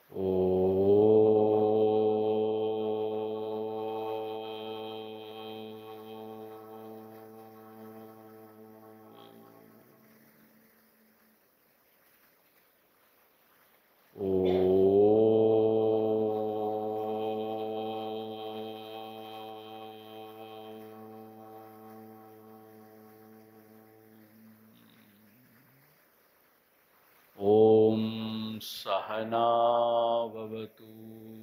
ॐ सहनाववतु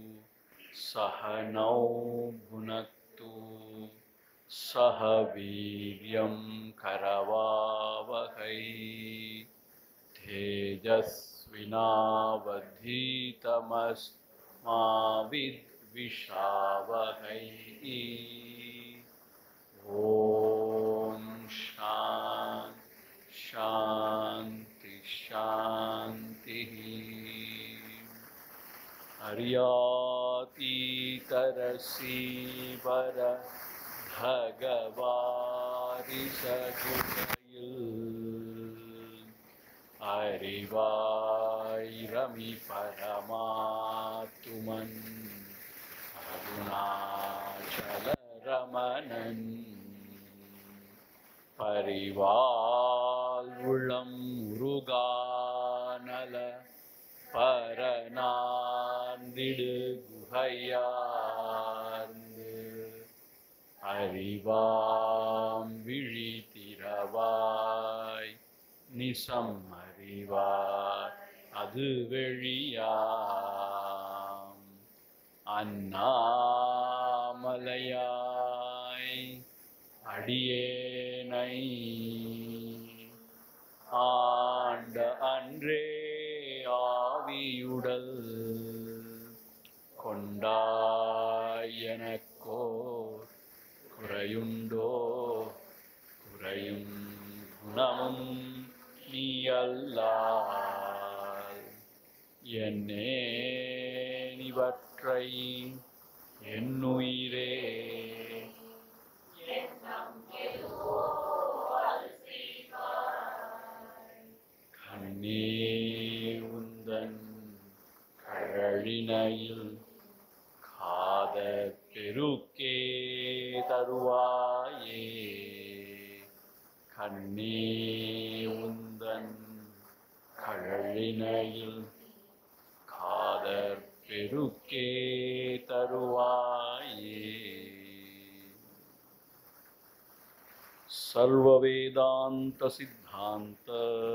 सहनौ भुनक्तु सह वीर्यं करवावहै तेजस्विनावधीतमस्माविद्विषावहै ॐ शान् शान्ति शान्तिः हर्यातीतरसीवर भगवारिसगुणयुल् அறிவாயிரமி பரமாத்துமன் அருணாச்சல ரமணன் பரிவால் உள்ளம் உருகானல பரநாந்திடு குகையார்ந்து அறிவாம் விழித்திரவாய் நிசம் அறிவாய் அது வெளியாம் அண்ணாமலையாய் அடியேனை ஆண்ட அன்றே ஆவியுடல் கொண்டாயனக்கோ குறையுண்டோ குறையும் குணமும் நீ அல்லால் என்னே இவற்றை என்னுயிரே கண்ணே உந்தன் கழழினையில் காத பெருக்கே தருவாயே கண்ணே உந்தன் கழழினையில் காதர் பெருக்கே தருவாயே सर्ववेदान्त सिद्धान्त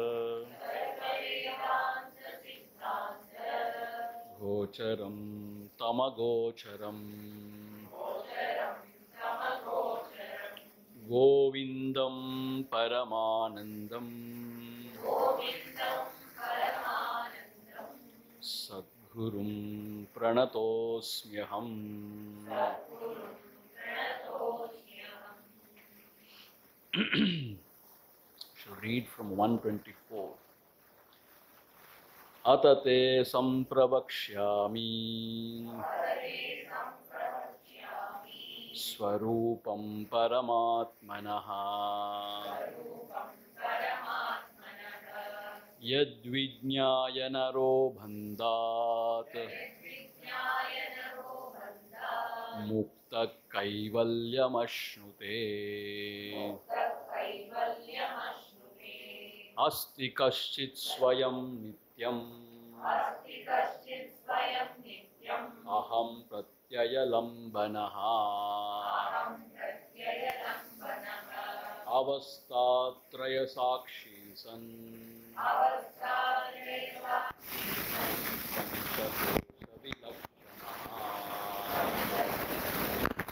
गोचरं तमगोचरम् गोविन्दं परमानन्दम् सद्गुरुं प्रणतोऽस्म्यहम् shall read from 124. अत ते सम्प्रवक्ष्यामि स्वरूपं परमात्मनः यद्विज्ञाय नरो बन्धात् मुक्तः कैवल्यमश्नुते अस्ति कश्चित् स्वयं नित्यम् अहं प्रत्ययलम्बनः अवस्थात्रयसाक्षी सन् पञ्चकोशविलक्षणः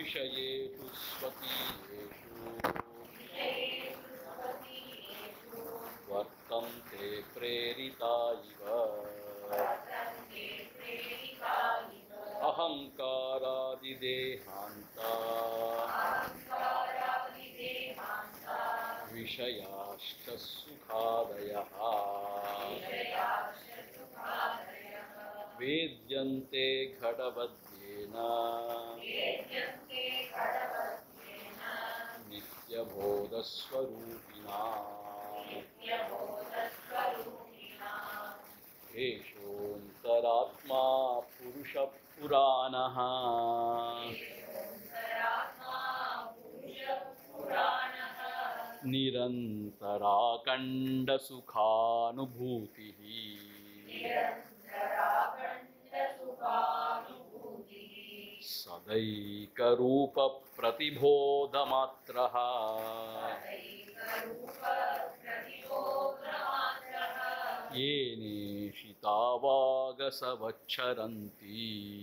विषयेषु स्वकीयेषु वर्तन्ते प्रेरिता इव अहङ्कारादिदेहान्ता विषयाश्च सुखादयः वेद्यन्ते घटवद्येन नित्यबोधस्वरूपिणा एषोऽन्तरात्मा पुरुषः पुराणः निरन्तराखण्डसुखानुभूतिः सदैकरूपप्रतिबोधमात्रः येनेषितावागसवच्छरन्ति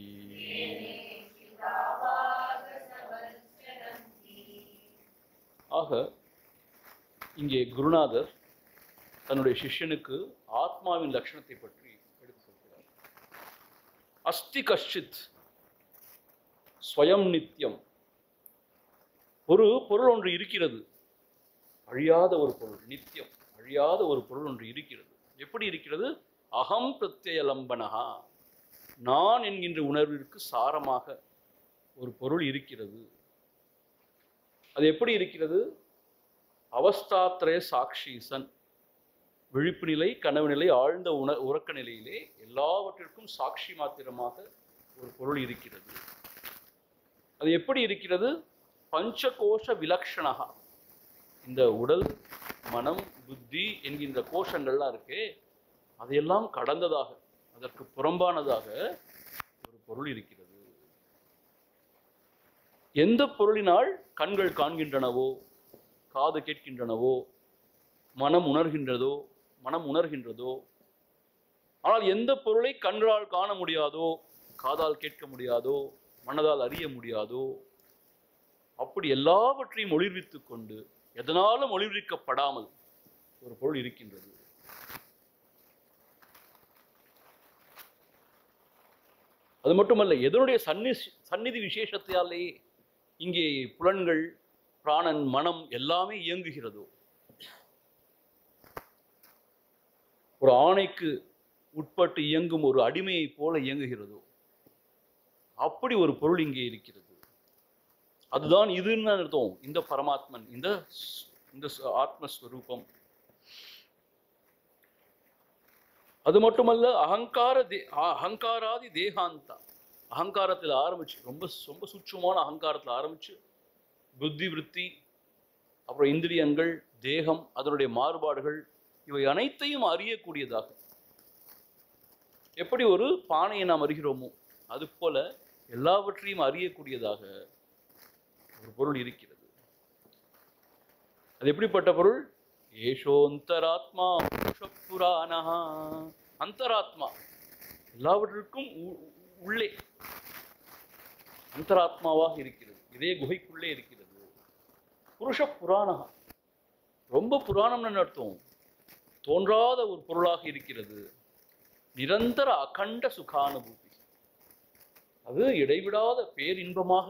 ஆக இங்கே குருநாதர் தன்னுடைய சிஷ்யனுக்கு ஆத்மாவின் லட்சணத்தை பற்றி எடுத்து சொல்கிறார் அஸ்தி கஷ்டித் ஸ்வயம் நித்தியம் ஒரு பொருள் ஒன்று இருக்கிறது அழியாத ஒரு பொருள் நித்தியம் அழியாத ஒரு பொருள் ஒன்று இருக்கிறது எப்படி இருக்கிறது அகம் பிரத்யலம்பனகா நான் என்கின்ற உணர்விற்கு சாரமாக ஒரு பொருள் இருக்கிறது அது எப்படி இருக்கிறது அவஸ்தாத்திரய சாட்சீசன் விழிப்பு நிலை கனவு நிலை ஆழ்ந்த உண உறக்க நிலையிலே எல்லாவற்றிற்கும் சாட்சி மாத்திரமாக ஒரு பொருள் இருக்கிறது அது எப்படி இருக்கிறது பஞ்சகோஷ விலக்ஷணகா இந்த உடல் மனம் புத்தி என்கின்ற கோஷங்கள்லாம் இருக்கே அதையெல்லாம் கடந்ததாக அதற்கு புறம்பானதாக ஒரு பொருள் இருக்கிறது எந்த பொருளினால் கண்கள் காண்கின்றனவோ காது கேட்கின்றனவோ மனம் உணர்கின்றதோ மனம் உணர்கின்றதோ ஆனால் எந்த பொருளை கண்களால் காண முடியாதோ காதால் கேட்க முடியாதோ மனதால் அறிய முடியாதோ அப்படி எல்லாவற்றையும் ஒளிர்வித்துக் கொண்டு எதனாலும் ஒளிர்விக்கப்படாமல் ஒரு பொருள் இருக்கின்றது அது மட்டுமல்ல எதனுடைய சன்னி சந்நிதி விசேஷத்தாலேயே இங்கே புலன்கள் பிராணன் மனம் எல்லாமே இயங்குகிறதோ ஒரு ஆணைக்கு உட்பட்டு இயங்கும் ஒரு அடிமையைப் போல இயங்குகிறதோ அப்படி ஒரு பொருள் இங்கே இருக்கிறது அதுதான் இதுன்னு அர்த்தம் இந்த பரமாத்மன் இந்த ஸ்- இந்த ஸ்- ஆத்மஸ்வரூபம் அது மட்டுமல்ல அகங்கார தே அ- அகங்காராதி தேகாந்தா அகங்காரத்தில் ஆரம்பிச்சு ரொம்ப ரொம்ப சூட்சமான அகங்காரத்தில் ஆரம்பிச்சு புத்தி விருத்தி அப்புறம் இந்திரியங்கள் தேகம் அதனுடைய மாறுபாடுகள் இவை அனைத்தையும் அறியக்கூடியதாக எப்படி ஒரு பானையை நாம் அறிகிறோமோ அதுபோல எல்லாவற்றையும் அறியக்கூடியதாக ஒரு பொருள் இருக்கிறது அது எப்படிப்பட்ட பொருள் ஏஷோந்தராத்மா புராணா அந்தராத்மா எல்லாவற்றிற்கும் உ- உள்ளே அந்தராத்மாவாக இருக்கிறது இதே குகைக்குள்ளே இருக்கிறது புருஷ புராணா ரொம்ப புராணம்னு அர்த்தம் தோன்றாத ஒரு பொருளாக இருக்கிறது நிரந்தர அகண்ட சுகானுபூதி அது இடைவிடாத பேரின்பமாக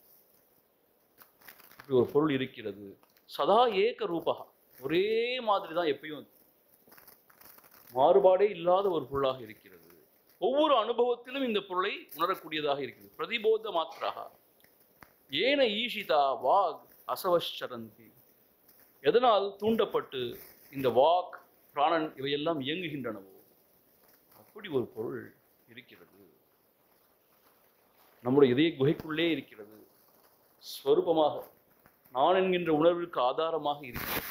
இப்படி ஒரு பொருள் இருக்கிறது சதா ஏக ரூபகா ஒரே மாதிரி தான் எப்பயும் மாறுபாடே இல்லாத ஒரு பொருளாக இருக்கிறது ஒவ்வொரு அனுபவத்திலும் இந்த பொருளை உணரக்கூடியதாக இருக்கிறது பிரதிபோத மாத்திராக ஏன ஈஷிதா வாக் அசவச்சரந்தி எதனால் தூண்டப்பட்டு இந்த வாக் பிராணன் இவையெல்லாம் இயங்குகின்றனவோ அப்படி ஒரு பொருள் இருக்கிறது நம்முடைய இதய குகைக்குள்ளே இருக்கிறது ஸ்வரூபமாக நான் என்கின்ற உணர்விற்கு ஆதாரமாக இருக்கிறது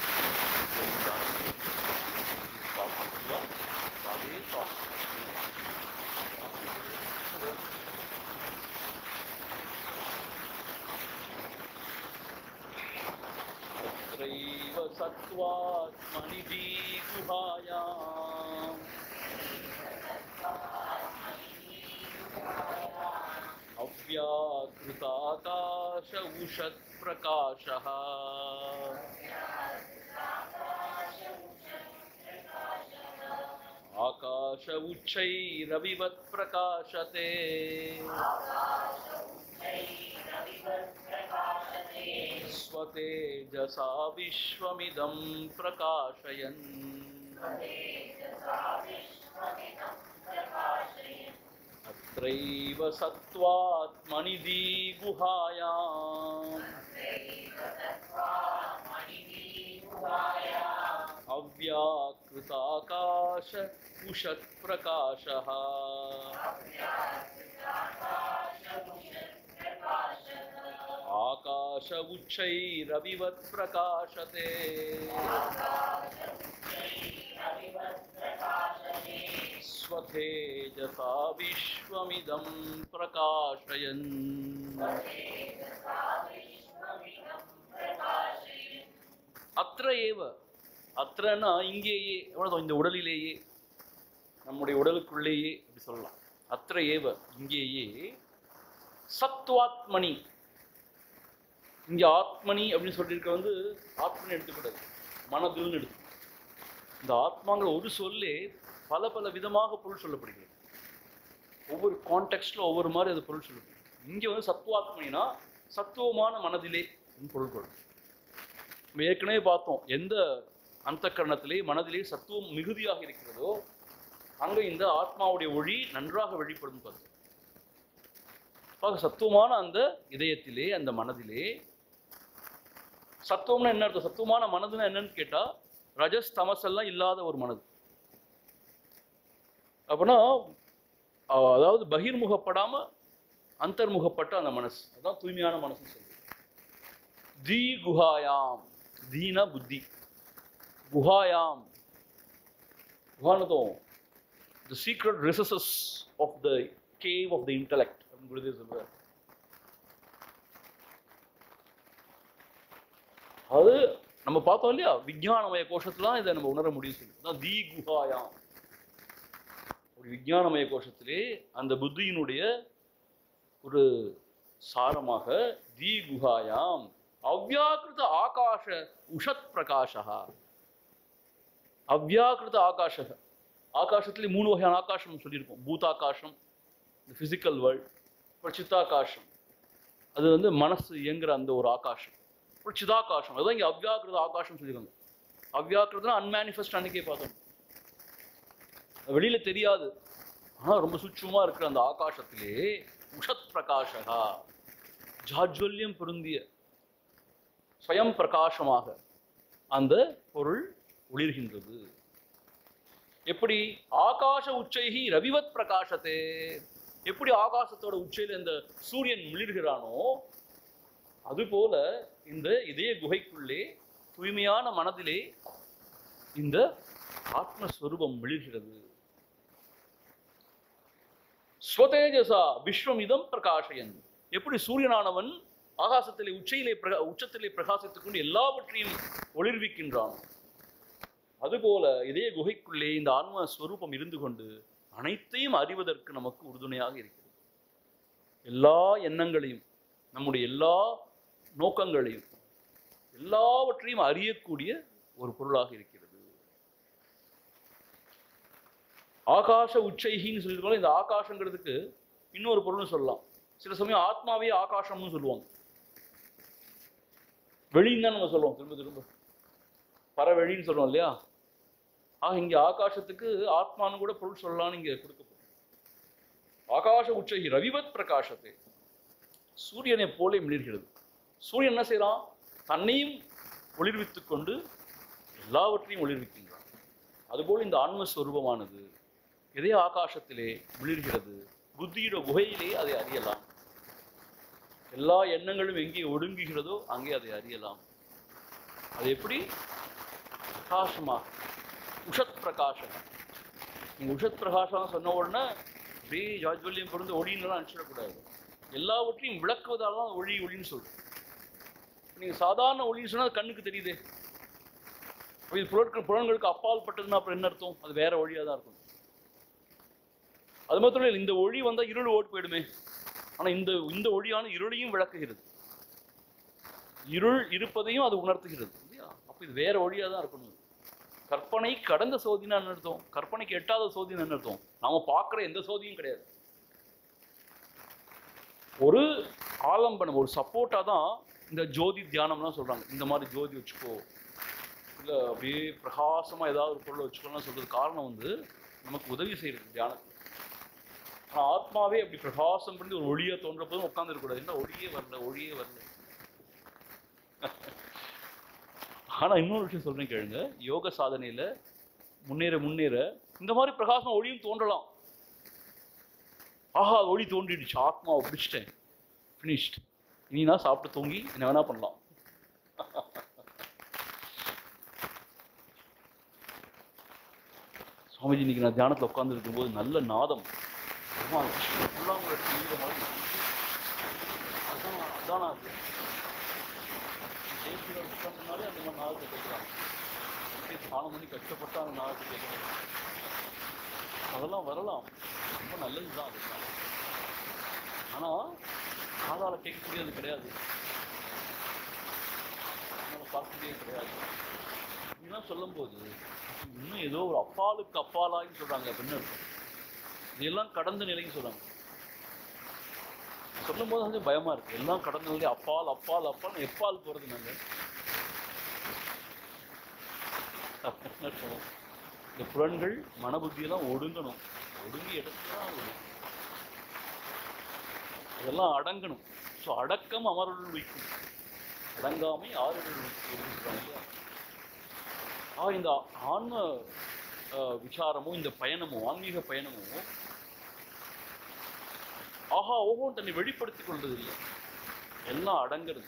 तत्रैव सत्त्वात्मनिधि गुहायाम् आकाश उषत् प्रकाशः आकाश उच्चैरविवत् प्रकाशते स्वतेजसा विश्वमिदं प्रकाशयन् अत्रैव सत्त्वात्मनिधि गुहायाम् अव्याकृताकाश उषत्प्रकाशः आकाश उच्चैरविवत् प्रकाशते स्वतेजसा विश्वमिदं प्रकाशयन् அത്ര ஏவ அത്രன்னா இங்கேயே எவ்வளவு இந்த உடலிலேயே நம்முடைய உடலுக்குள்ளேயே அப்படி சொல்லலாம் அത്ര ஏவ இங்கேயே சத்வாத்மனி இங்க ஆத்மனி அப்படின்னு சொல்லியிருக்க வந்து ஆத்மனி எடுத்துக்கூடாது மனதில்னு எடுத்து இந்த ஆத்மாங்கிற ஒரு சொல்லே பல பல விதமாக பொருள் சொல்லப்படுகிறது ஒவ்வொரு கான்டெக்ட்ல ஒவ்வொரு மாதிரி அது பொருள் சொல்லப்படுது இங்க வந்து சத்துவாத்மனினா சத்துவமான மனதிலே அப்படின்னு பொருள் கொள்ளும் நம்ம ஏற்கனவே பார்த்தோம் எந்த அந்த கரணத்திலே மனதிலே சத்துவம் மிகுதியாக இருக்கிறதோ அங்க இந்த ஆத்மாவுடைய ஒளி நன்றாக வெளிப்படும் பார்த்தோம் ஆக சத்துவமான அந்த இதயத்திலே அந்த மனதிலே சத்துவம்னா என்ன அர்த்தம் சத்துவமான மனதுன்னா என்னன்னு கேட்டா ரஜஸ் தமஸ் எல்லாம் இல்லாத ஒரு மனது அப்படின்னா அஹ், அதாவது பகிர்முகப்படாம அந்தர்முகப்பட்ட அந்த மனசு அதான் தூய்மையான மனசுன்னு சொல்றது தி குஹாயாம் தீன புத்தி குஹாயாம் குஹானதும் the secret recesses of the cave of the intellect அப்படின்னு குருதேவ் சொல்றார் அது நம்ம பார்த்தோம் இல்லையா விஞ்ஞானமய கோஷத்துல இதை நம்ம உணர முடியும் சொல்லி அதான் தி குஹாயாம் ஒரு விஞ்ஞானமய கோஷத்திலே அந்த புத்தியினுடைய ஒரு சாரமாக தி குஹாயாம் அவ்யாக்கிருத ஆகாஷ உஷத் பிரகாஷா அவ்யாக்கிருத ஆகாஷ ஆகாசத்திலே மூணு வகையான ஆகாசம் சொல்லியிருக்கோம் பூதாகாசம் இந்த பிசிக்கல் வேர்ல்ட் அப்புறம் சித்தாகாசம் அது வந்து மனசு இயங்குற அந்த ஒரு ஆகாசம் அப்புறம் சிதாகாசம் அதான் இங்கே அவ்யாக்கிருத ஆகாசம் சொல்லியிருக்காங்க அவ்யாக்கிருதம் அன்மேனிஃபெஸ்ட் அன்னைக்கே பார்த்தோம் வெளியில தெரியாது ஆனா ரொம்ப சூட்சமா இருக்கிற அந்த ஆகாசத்திலே உஷத் பிரகாஷகா ஜாஜ்வல்யம் பொருந்திய ஸ்வயம் பிரகாசமாக அந்த பொருள் ஒளிர்கின்றது எப்படி ஆகாச உச்சைகி ரவிவத் பிரகாசத்தே எப்படி ஆகாசத்தோட உச்சையில இந்த சூரியன் மிளிர்கிறானோ அதுபோல இந்த இதய குகைக்குள்ளே தூய்மையான மனதிலே இந்த ஆத்மஸ்வரூபம் மிளிர்கிறது ஸ்வதேஜசா விஸ்வம் இதம் பிரகாஷயன் எப்படி சூரியனானவன் ஆகாசத்திலே உச்சையிலே பிரகா உச்சத்திலே பிரகாசித்துக் கொண்டு எல்லாவற்றையும் ஒளிர்விக்கின்றான் அதுபோல இதே குகைக்குள்ளே இந்த ஆன்ம ஸ்வரூபம் இருந்து கொண்டு அனைத்தையும் அறிவதற்கு நமக்கு உறுதுணையாக இருக்கிறது எல்லா எண்ணங்களையும் நம்முடைய எல்லா நோக்கங்களையும் எல்லாவற்றையும் அறியக்கூடிய ஒரு பொருளாக இருக்கிறது ஆகாச உச்சைகின்னு சொல்லியிருக்கோம் இந்த ஆகாசங்கிறதுக்கு இன்னொரு பொருள்னு சொல்லலாம் சில சமயம் ஆத்மாவே ஆகாசம்னு சொல்லுவாங்க வெளின்னு தான் நம்ம சொல்லுவோம் திரும்ப திரும்ப பறவெளின்னு சொல்லுவோம் இல்லையா ஆக இங்க ஆகாசத்துக்கு ஆத்மான்னு கூட பொருள் சொல்லலாம்னு இங்க கொடுக்கப்படும் ஆகாச உச்சகி ரவிவத் பிரகாசத்தை சூரியனை போலே மிளிர்கிறது சூரியன் என்ன செய்றான் தன்னையும் ஒளிர்வித்துக் கொண்டு எல்லாவற்றையும் ஒளிர்விக்கின்றான் அதுபோல் இந்த ஆன்மஸ்வரூபமானது இதே ஆகாசத்திலே மிளிர்கிறது புத்தியிட குகையிலே அதை அறியலாம் எல்லா எண்ணங்களும் எங்கே ஒடுங்குகிறதோ அங்கே அதை அறியலாம் அது எப்படி பிரகாசமாக உஷத் பிரகாசம் நீங்க உஷத் பிரகாசம் சொன்ன உடனே அப்படியே ஜாஜ்வல்யம் பிறந்து ஒளின்னுலாம் நினச்சிடக்கூடாது எல்லாவற்றையும் விளக்குவதால தான் ஒளி ஒளின்னு சொல்றோம் நீங்க சாதாரண ஒளின்னு சொன்னா அது கண்ணுக்கு தெரியுதே அப்ப இது புலன்கள் புலன்களுக்கு அப்பால் பட்டதுன்னா அப்புறம் என்ன அர்த்தம் அது வேற ஒளியா தான் இருக்கும் அது மாத்திரம் இல்லை இந்த ஒளி வந்தா இருள் ஓட்டு போயிடுமே ஆனா இந்த இந்த ஒளியான இருளையும் விளக்குகிறது இருள் இருப்பதையும் அது உணர்த்துகிறது இல்லையா அப்போ இது வேற வழியா தான் இருக்கணும் கற்பனை கடந்த சோதினா என்ன அர்த்தம் கற்பனைக்கு எட்டாத சோதினா என்ன அர்த்தம் நாம பார்க்குற எந்த சோதியும் கிடையாது ஒரு ஆலம்பனம் ஒரு சப்போர்ட்டா தான் இந்த ஜோதி தியானம்லாம் சொல்றாங்க இந்த மாதிரி ஜோதி வச்சுக்கோ இல்ல அப்படியே பிரகாசமா ஏதாவது ஒரு பொருளை வச்சுக்கோலாம் சொல்றது காரணம் வந்து நமக்கு உதவி செய்யறது தியானத்துக்கு ஆனா ஆத்மாவே அப்படி பிரகாசம் பண்ணி ஒரு ஒளியா தோன்ற போதும் உட்கார்ந்து இருக்கக்கூடாது என்ன ஒளியே வரல ஒளியே வரல ஆனா இன்னொரு விஷயம் சொல்றேன் கேளுங்க யோக சாதனையில முன்னேற முன்னேற இந்த மாதிரி பிரகாசம் ஒளியும் தோன்றலாம் ஆஹா ஒளி தோன்றிடுச்சு ஆத்மாவை பிடிச்சிட்டேன் ஃபினிஷ்ட் இனி நான் சாப்பிட்டு தூங்கி என்ன வேணா பண்ணலாம் சுவாமிஜி இன்னைக்கு நான் தியானத்துல உட்கார்ந்து இருக்கும்போது நல்ல நாதம் அம்மா, புல்லாங்குழல் தீவிர மாதிரி அதான் அதான் அது தேசியில் உட்காந்துனாலே அந்த மாதிரி நாதத்தை கேட்கலாம் அப்படியே ஸ்நானம் பண்ணி கஷ்டப்பட்டு அந்த நாதத்தை கேட்கலாம் அதெல்லாம் வரலாம் ரொம்ப நல்லது தான் அது ஆனா காதால கேட்கக்கூடியது கிடையாது அதனால பார்க்கக்கூடியது கிடையாது இதெல்லாம் சொல்லும்போது இன்னும் ஏதோ ஒரு அப்பாலுக்கு அப்பாலான்னு சொல்றாங்க அப்படின்னு இருக்கும் இதெல்லாம் கடந்த நிலைன்னு சொல்றாங்க சொல்லும்போது வந்து பயமா இருக்கு எல்லாம் கடந்த நிலை அப்பால் அப்பால் அப்பால் எப்பால் போறது நாங்க என்ன சொல்லுவோம்? இந்த புலன்கள் மனபுத்தியெல்லாம் ஒடுங்கணும் ஒடுங்கி இடத்துல ஒடுங்கும் அதெல்லாம் அடங்கணும் ஸோ அடக்கம் அமருள் வைக்கும் அடங்காமை ஆறுதல் வைக்கும் சொல்றாங்க இல்லையா ஆ இந்த ஆன்ம அஹ், விசாரமும் இந்த பயணமும் ஆன்மீக பயணமும் ஆஹா ஓஹோ தன்னை வெளிப்படுத்திக் கொள்வது இல்லை எல்லாம் அடங்கிறது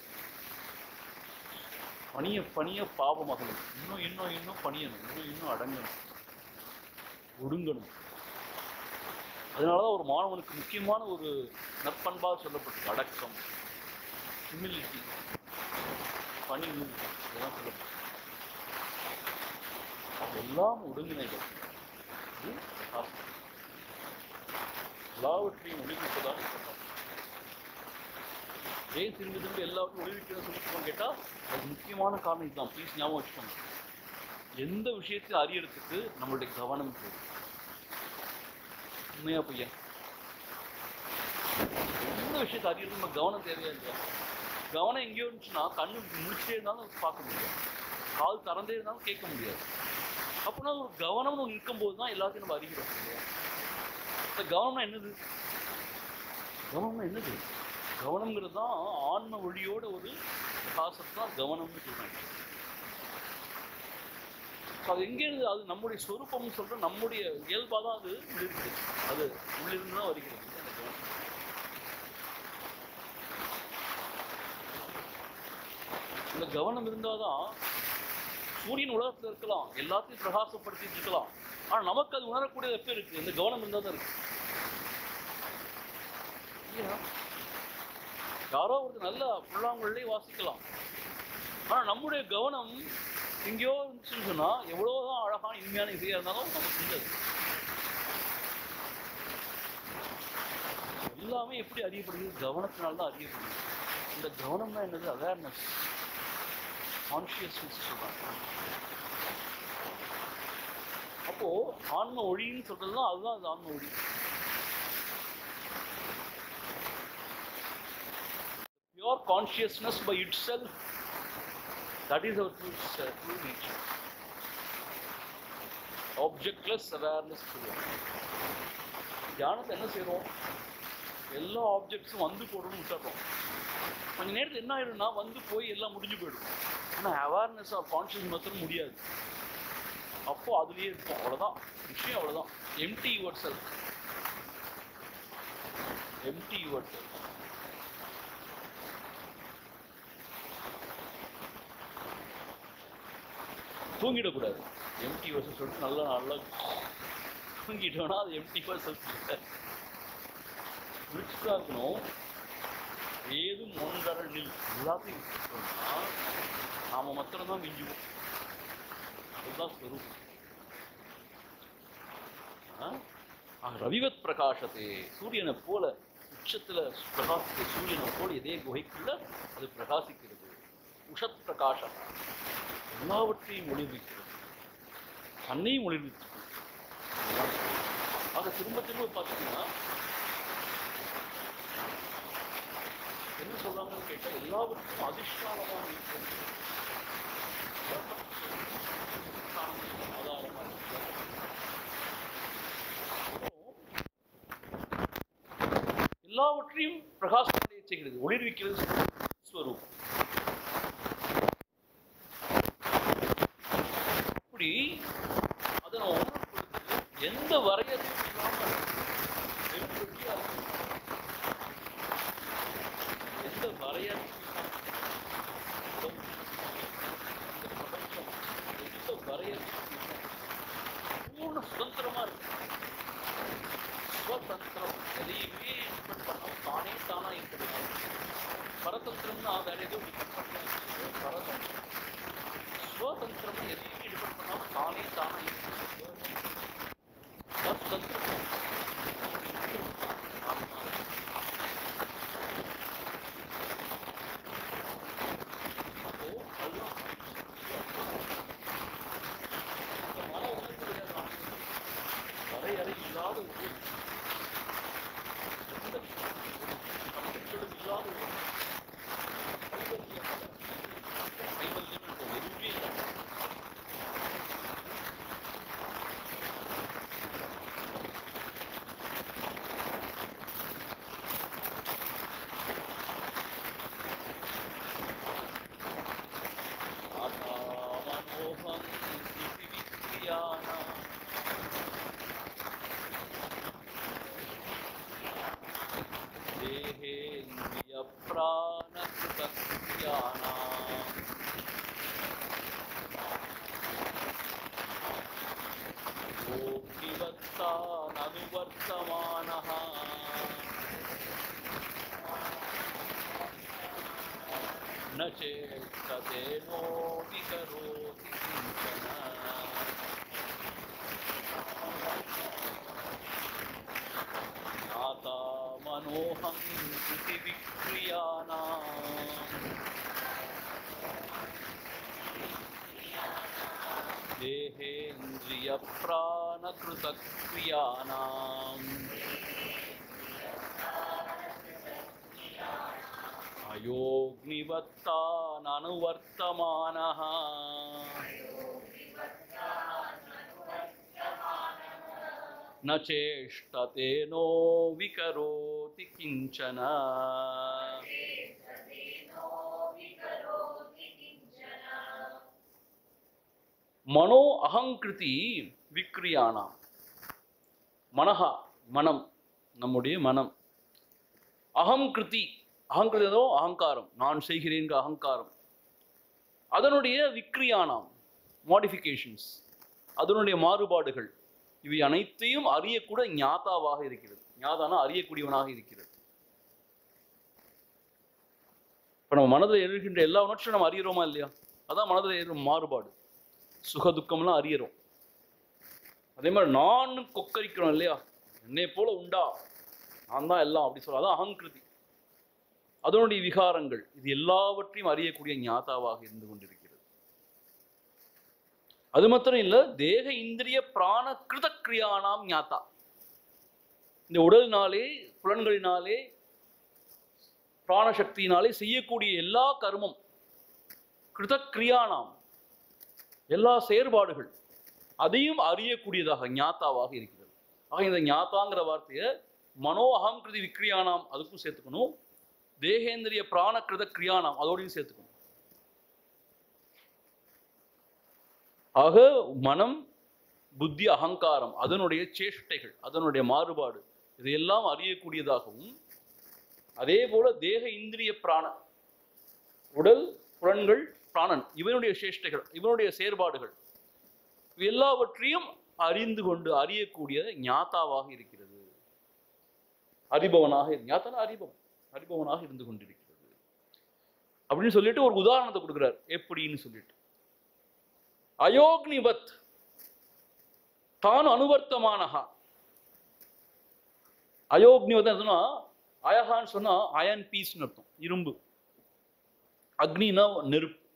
பணிய பணிய பாவமகணும் இன்னும் இன்னும் இன்னும் பணியணும் இன்னும் இன்னும் அடங்கணும் ஒடுங்கணும் அதனாலதான் ஒரு மாணவனுக்கு முக்கியமான ஒரு நற்பண்பாக சொல்லப்பட்டிருக்கு அடக்கம் ஹியூமிலிட்டி பணிவு இதெல்லாம் சொல்லப்பட்டிருக்கு எல்லாம் ஒடுங்கினைகள் இது ஆத்மா. எல்லாவற்றையும் ஒளிவிப்பதாக சொல்றாங்க ஏன் திரும்பி திரும்பி எல்லாவற்றையும் ஒளிவிக்கிறத சொல்லிட்டு கேட்டா அது முக்கியமான காரணம் இதுதான் ப்ளீஸ் ஞாபகம் வச்சுக்கோங்க எந்த விஷயத்தையும் அறியறதுக்கு நம்மளுடைய கவனம் தேவை உண்மையா பொய்யா எந்த விஷயத்தை அறியறது நம்ம கவனம் தேவையா இல்லையா கவனம் எங்கேயோ இருந்துச்சுன்னா கண்ணு முடிச்சுட்டே இருந்தாலும் பார்க்க முடியாது கால் திறந்தே இருந்தாலும் கேட்க முடியாது அப்படின்னா ஒரு கவனம்னு ஒன்று இருக்கும்போது தான் எல்லாத்தையும் நம்ம அறிகிறோம் இல்லையா இந்த கவனம்னா என்னது கவனம்னா என்னது கவனம்ங்கிறது தான் ஆன்ம ஒளியோட ஒரு பிரகாசத்தை தான் கவனம்னு சொல்றாங்க So அது எங்கே இருந்து அது நம்முடைய சொரூபம்னு சொல்ற நம்முடைய இயல்பாக தான் அது இருக்குது அது உள்ளிருந்து தான் வருகிறது அந்த கவனம். இந்த கவனம் இருந்தாதான் சூரியன் உலகத்துல இருக்கலாம் எல்லாத்தையும் பிரகாசப்படுத்திட்டு இருக்கலாம் ஆனா நமக்கு அது உணரக்கூடியது எப்ப இருக்கு இந்த கவனம் இருந்தா தான் இருக்கு இல்லையா? யாரோ ஒரு நல்ல புல்லாங்குழலே வாசிக்கலாம் ஆனா நம்முடைய கவனம் எங்கேயோ இருந்துச்சுன்னு சொன்னா எவ்வளவுதான் அழகான இனிமையான இசையா இருந்தாலும் நமக்கு இல்லை அது. எல்லாமே எப்படி அறியப்படுகிறது கவனத்தினால தான் அறியப்படுகிறது இந்த கவனம்னா என்னது அவேர்னஸ் கான்ஷியஸ்னஸ் சொல்றாங்க அப்போ ஆன்ம ஒளின்னு சொல்றதுலாம் அதுதான் அது ஆன்ம ஒளி pure consciousness by itself that is our true, uh, true nature objectless awareness சொல்லுவோம் தியானத்தை என்ன செய்றோம் எல்லா ஆப்ஜெக்ட்ஸும் வந்து போடணும்னு விட்டுறோம் கொஞ்ச நேரத்தில் என்ன ஆயிடும்னா வந்து போய் எல்லாம் முடிஞ்சு போயிடும் ஆனால் அவேர்னஸ் ஆஃப் கான்ஷியஸ் மாத்திரம் முடியாது அப்போ அதுலயே இருக்கும் அவ்வளவுதான் விஷயம் அவ்வளவுதான் empty yourself empty yourself தூங்கிடக்கூடாது எம்டி யுவர் சொல்லிட்டு நல்லா நல்லா தூங்கிட்டோம்னா அது எம்டி யுவர் செல்ஃப் விழிச்சுதான் இருக்கணும் ஏதும் ஒன்றரை நில் எல்லாத்தையும் விட்டுட்டோம்னா நாம மாத்திரம்தான் மிஞ்சுவோம் அதுதான் ஸ்வரூபம் ஆ? ஆ, ரவிவத் பிரகாசத்தே சூரியனை போல உச்சத்துல பிரகாசித்த சூரியனை போல இதே குகைக்குள்ள அது பிரகாசிக்கிறது உஷத் பிரகாசம் எல்லாவற்றையும் ஒளிர்விக்கிறது தன்னையும் ஒளிர்விக்கிறது ஆக திரும்ப திரும்ப பார்த்தீங்கன்னா என்ன சொல்றாங்கன்னு கேட்டா எல்லாவற்றுக்கும் அதிஷ்டானமாக இருக்கிறது ஆதாரமா இருக்கிறது. எல்லாவற்றையும் பிரகாசமடைய செய்கிறது ஒளிர்விக்கிறது ஸ்வரூபம் இப்படி அதை நம்ம உணரும் பொழுது எந்த வரையறையும் இல்லாமல் வெளிப்படையா இருக்கு. எந்த வரையறையும் இல்லாமல் இந்த பிரபஞ்சம் எந்த வரையறையும் இல்லாமல் பூர்ண சுதந்திரமா இருக்கு சுதந்திரம் எதையுமே டிபெண்ட் பண்ணாம தானே தானா இருக்கிறது பரதந்திரம்னா வேற எதுவும் டிபெண்ட் பண்ணல பரதந்திரம் சுதந்திரம் எதையுமே டிபெண்ட் பண்ணாம தானே தானா இருக்கிறது அதான் சுதந்திரம் ஆமா. அப்போ அதுதான் இந்த மன உணர்வுகளை நாம் வரையறை இல்லாத ஒரு எந்த கட்டுகளும் இல்லாத ஒரு கைவல்யம் கைவல்யம் என்ற எதுவுமே இல்லை ஆதாமனோகம் விக்ரியாணாம் देहेन्द्रियप्राणकृतक्रियाणाम् योगिवत्ताननुवर्तमानः न चेष्टते नो विकरोति किञ्चन ज्ञाता मनोहं इति विक्रियाणाम् देहेन्द्रियप्राणकृतक्रियाणाम् अयोग्निवत्ताननुवर्तमानः न चेष्टते नो विकरोति किञ्चन மனோ அகங்கிருதி விக்ரியானாம் மனஹா மனம் நம்முடைய மனம் அகம் கிருதி அகங்கிருதோ அகங்காரம் நான் செய்கிறேன் அகங்காரம் அதனுடைய விக்ரியானாம் மாடிஃபிகேஷன்ஸ் அதனுடைய மாறுபாடுகள் இவை அனைத்தையும் அறியக்கூட ஞாதாவாக இருக்கிறது ஞாதானா அறியக்கூடியவனாக இருக்கிறது இப்ப நம்ம மனதில் எழுகின்ற எல்லா உணர்ச்சியும் நம்ம அறிகிறோமா இல்லையா அதான் மனதில் எழும் மாறுபாடு சுக துக்கம்லாம் அறியறோம் அதே மாதிரி நான் கொக்கரிக்கிறோம் இல்லையா என்னை போல உண்டா நான் தான் எல்லாம் அப்படி சொல்ல அதான் அகங்கிருதி அதனுடைய விகாரங்கள் இது எல்லாவற்றையும் அறியக்கூடிய ஞாதாவாக இருந்து கொண்டிருக்கிறது அது மாத்திரம் இல்ல தேக இந்திரிய பிராண கிருத கிரியானாம் ஞாதா இந்த உடலினாலே புலன்களினாலே பிராணசக்தியினாலே செய்யக்கூடிய எல்லா கர்மம் கிருத கிரியானாம் எல்லா செயற்பாடுகள் அதையும் அறியக்கூடியதாக ஞாத்தாவாக இருக்கிறது ஆக இந்த ஞாத்தாங்கிற வார்த்தையை மனோ அகம் கிருதி விக்ரியானாம் அதுக்கும் சேர்த்துக்கணும் தேகேந்திரிய பிராணகிருத கிரியானாம் அதோடையும் சேர்த்துக்கணும் ஆக மனம் புத்தி அகங்காரம் அதனுடைய சேஷ்டைகள் அதனுடைய மாறுபாடு இதையெல்லாம் அறியக்கூடியதாகவும் அதே போல தேக இந்திரிய பிராண உடல் புலன்கள் பிராணன் இவனுடைய சேஷ்டைகள் இவனுடைய செயற்பாடுகள் இவை எல்லாவற்றையும் அறிந்து கொண்டு அறியக்கூடிய ஞாத்தாவாக இருக்கிறது அறிபவனாக இரு- ஞாத்தானா அறிபவன் அறிபவனாக இருந்து கொண்டிருக்கிறது அப்படின்னு சொல்லிட்டு ஒரு உதாரணத்தை கொடுக்குறார் எப்படின்னு சொல்லிட்டு அயோக்னிவத் தான் அனுவர்த்தமானஹா அயோக்னிவத் சொன்னா அயகான்னு சொன்னா அயன் பீஸ்னு அர்த்தம் இரும்பு அக்னினா நெருப்பு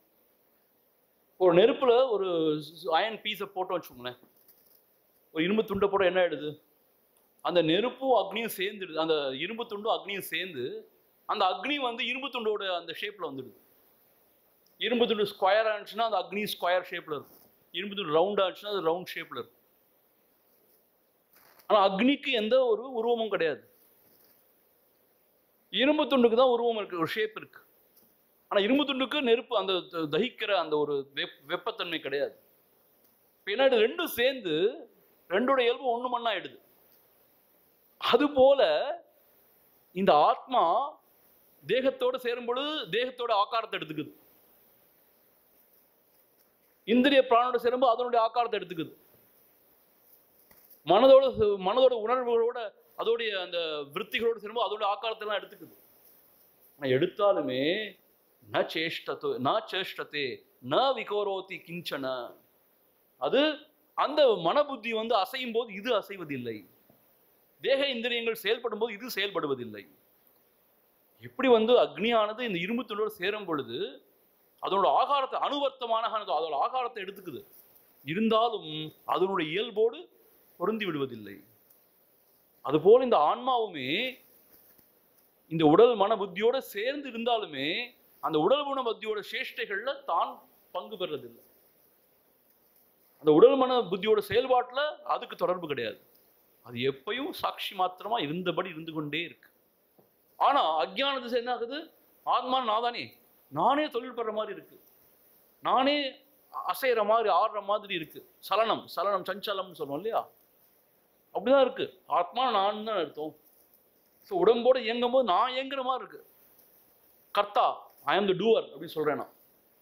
ஒரு நெருப்புல ஒரு அயன் பீஸை போட்டோம் வச்சுக்கோங்களேன் ஒரு இரும்பு துண்டை போட என்ன ஆயிடுது அந்த நெருப்பும் அக்னியும் சேர்ந்துடுது அந்த இரும்பு துண்டும் அக்னியும் சேர்ந்து அந்த அக்னி வந்து இரும்பு துண்டோட அந்த ஷேப்ல வந்துடுது இரும்பு துண்டு ஸ்கொயர் ஆச்சுன்னா அந்த அக்னி ஸ்கொயர் ஷேப்ல இருக்கும் இரும்பு துண்டு ரவுண்ட் ஆச்சுன்னா அது ரவுண்ட் ஷேப்ல இருக்கும் ஆனா அக்னிக்கு எந்த ஒரு உருவமும் கிடையாது இரும்பு துண்டுக்கு தான் உருவம் இருக்கு ஒரு ஷேப் இருக்கு ஆனா இரும்பு துண்டுக்கு நெருப்பு அந்த த- தகிக்கிற அந்த ஒரு வெப் வெப்பத்தன்மை கிடையாது இப்ப என்ன ஆயிடுது? ரெண்டும் சேர்ந்து ரெண்டோட இயல்பு ஒண்ணு மண்ணா ஆயிடுது அது போல இந்த ஆத்மா தேகத்தோட சேரும் பொழுது தேகத்தோட ஆக்காரத்தை எடுத்துக்குது இந்திரிய பிராணோட சேரும்போது அதனுடைய ஆக்காரத்தை எடுத்துக்குது மனதோட சே- மனதோட உணர்வுகளோட அதோடைய அந்த விருத்திகளோட சேரும்போது அதோட ஆக்காரத்தை எல்லாம் எடுத்துக்குது ஆனா எடுத்தாலுமே ந சேஷ்டத்தோ ந சேஷ்டத்தே ந விகோரோதி கிஞ்சன அது அந்த மனபுத்தி வந்து அசையும் போது இது அசைவதில்லை தேக இந்திரியங்கள் செயல்படும் போது இது செயல்படுவதில்லை எப்படி வந்து அக்னியானது இந்த இரும்பு துண்டோடு சேரும் பொழுது அதனோட ஆகாரத்தை அணுவர்த்தமான அதோட ஆகாரத்தை எடுத்துக்குது இருந்தாலும் அதனுடைய இயல்போடு பொருந்தி விடுவதில்லை அதுபோல் இந்த ஆன்மாவுமே இந்த உடல் மன புத்தியோட சேர்ந்து இருந்தாலுமே அந்த உடல் மன புத்தியோட சேஷ்டைகள்ல தான் பங்கு பெறதில்லை அந்த உடல் மன புத்தியோட செயல்பாட்டுல அதுக்கு தொடர்பு கிடையாது அது எப்பயும் சாட்சி மாத்திரமா இருந்தபடி இருந்து கொண்டே இருக்கு ஆனா அஜ்ஞான திசை என்ன ஆகுது ஆத்மா நாதானே நானே தொழில் படுற மாதிரி இருக்கு நானே அசைற மாதிரி ஆடுற மாதிரி இருக்கு சலனம் சலனம் சஞ்சலம்னு சொல்றோம் இல்லையா அப்படிதான் இருக்கு ஆத்மா நான் தான் அர்த்தம் ஸோ உடம்போட இயங்கும் போது நான் இயங்குற மாதிரி இருக்கு கர்த்தா ஐ ஆம் த டூவர் அப்படின்னு சொல்றேன் நான்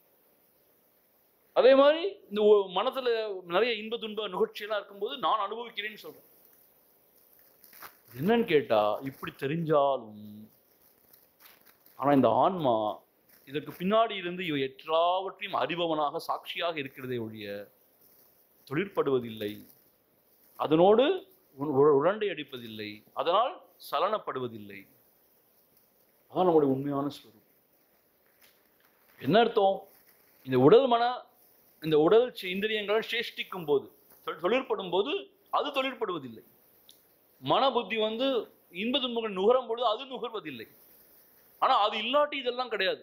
அதே மாதிரி இந்த ஒ- மனதுல நிறைய இன்ப துன்ப நிகழ்ச்சியெல்லாம் இருக்கும்போது நான் அனுபவிக்கிறேன்னு சொல்றேன் என்னன்னு கேட்டா இப்படி தெரிஞ்சாலும் ஆனா இந்த ஆன்மா இதற்கு பின்னாடி இருந்து இவை எல்லாவற்றையும் அறிபவனாக சாட்சியாக இருக்கிறதே ஒழிய தொழிற்படுவதில்லை அதனோடு உ- உ- உரண்டை அடிப்பதில்லை அதனால் சலனப்படுவதில்லை அதான் நம்முடைய உண்மையான ஸ்வரூபம் என்ன அர்த்தம் இந்த உடல் மன இந்த உடல் சி- இந்திரியங்கள் சேஷ்டிக்கும் போது தொ- தொழிற்படும் போது அது தொழிற்படுவதில்லை மன புத்தி வந்து இன்ப துன்பங்கள் நுகரும் பொழுது அது நுகர்வதில்லை ஆனா அது இல்லாட்டி இதெல்லாம் கிடையாது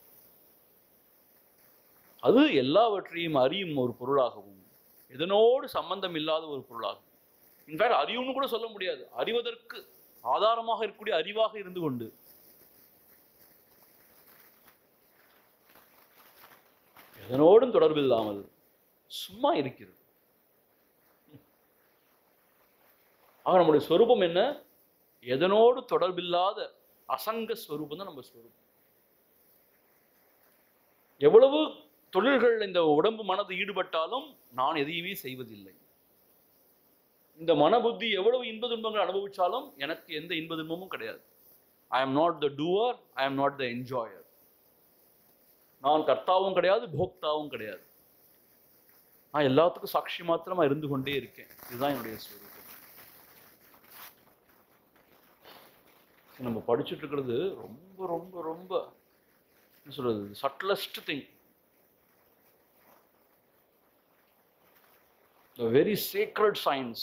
அது எல்லாவற்றையும் அறியும் ஒரு பொருளாகவும் இதனோடு சம்பந்தம் இல்லாத ஒரு பொருளாகும் இன்ஃபேக்ட் அறிவுன்னு கூட சொல்ல முடியாது அறிவதற்கு ஆதாரமாக இருக்கக்கூடிய அறிவாக இருந்து கொண்டு எதனோடும் தொடர்பில்லாமல் சும்மா இருக்கிறது ஆக நம்முடைய ஸ்வரூபம் என்ன எதனோடு தொடர்பில்லாத அசங்க ஸ்வரூபம் தான் நம்ம ஸ்வரூபம் எவ்வளவு தொழில்கள் இந்த உடம்பு மனது ஈடுபட்டாலும் நான் எதையுமே செய்வதில்லை இந்த மனபுத்தி எவ்வளவு இன்ப துன்பங்கள் அனுபவிச்சாலும் எனக்கு எந்த இன்ப துன்பமும் கிடையாது I am not the doer I am not the enjoyer நான் கர்த்தாவும் கிடையாது போக்தாவும் கிடையாது நான் எல்லாத்துக்கும் சாட்சி மாத்திரமா இருந்து கொண்டே இருக்கேன் இதுதான் என்னுடைய ஸ்வரூபம் நம்ம படிச்சுட்டு இருக்கிறது ரொம்ப ரொம்ப ரொம்ப என்ன சொல்றது subtlest thing very sacred science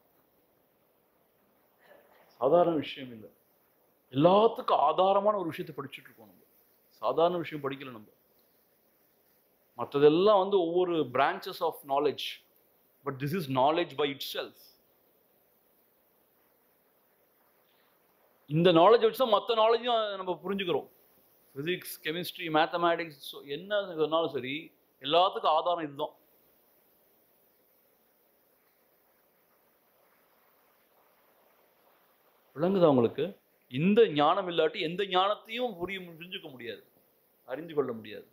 சாதாரண விஷயம் இல்லை எல்லாத்துக்கும் ஆதாரமான ஒரு விஷயத்தை படிச்சுட்டு இருக்கோம் நம்ம சாதாரண விஷயம் படிக்கல நம்ம மற்றதெல்லாம் வந்து ஒவ்வொரு branches of knowledge but this is knowledge by itself இந்த நாலேஜ் வச்சு தான் மற்ற நாலேஜும் நம்ம புரிஞ்சுக்கிறோம் ஃபிசிக்ஸ் கெமிஸ்ட்ரி மேத்தமேட்டிக்ஸ் என்ன சொன்னாலும் சரி எல்லாத்துக்கும் ஆதாரம் இதுதான் விளங்குதா உங்களுக்கு இந்த ஞானம் இல்லாட்டி எந்த ஞானத்தையும் புரிய புரிஞ்சுக்க முடியாது அறிந்து கொள்ள முடியாது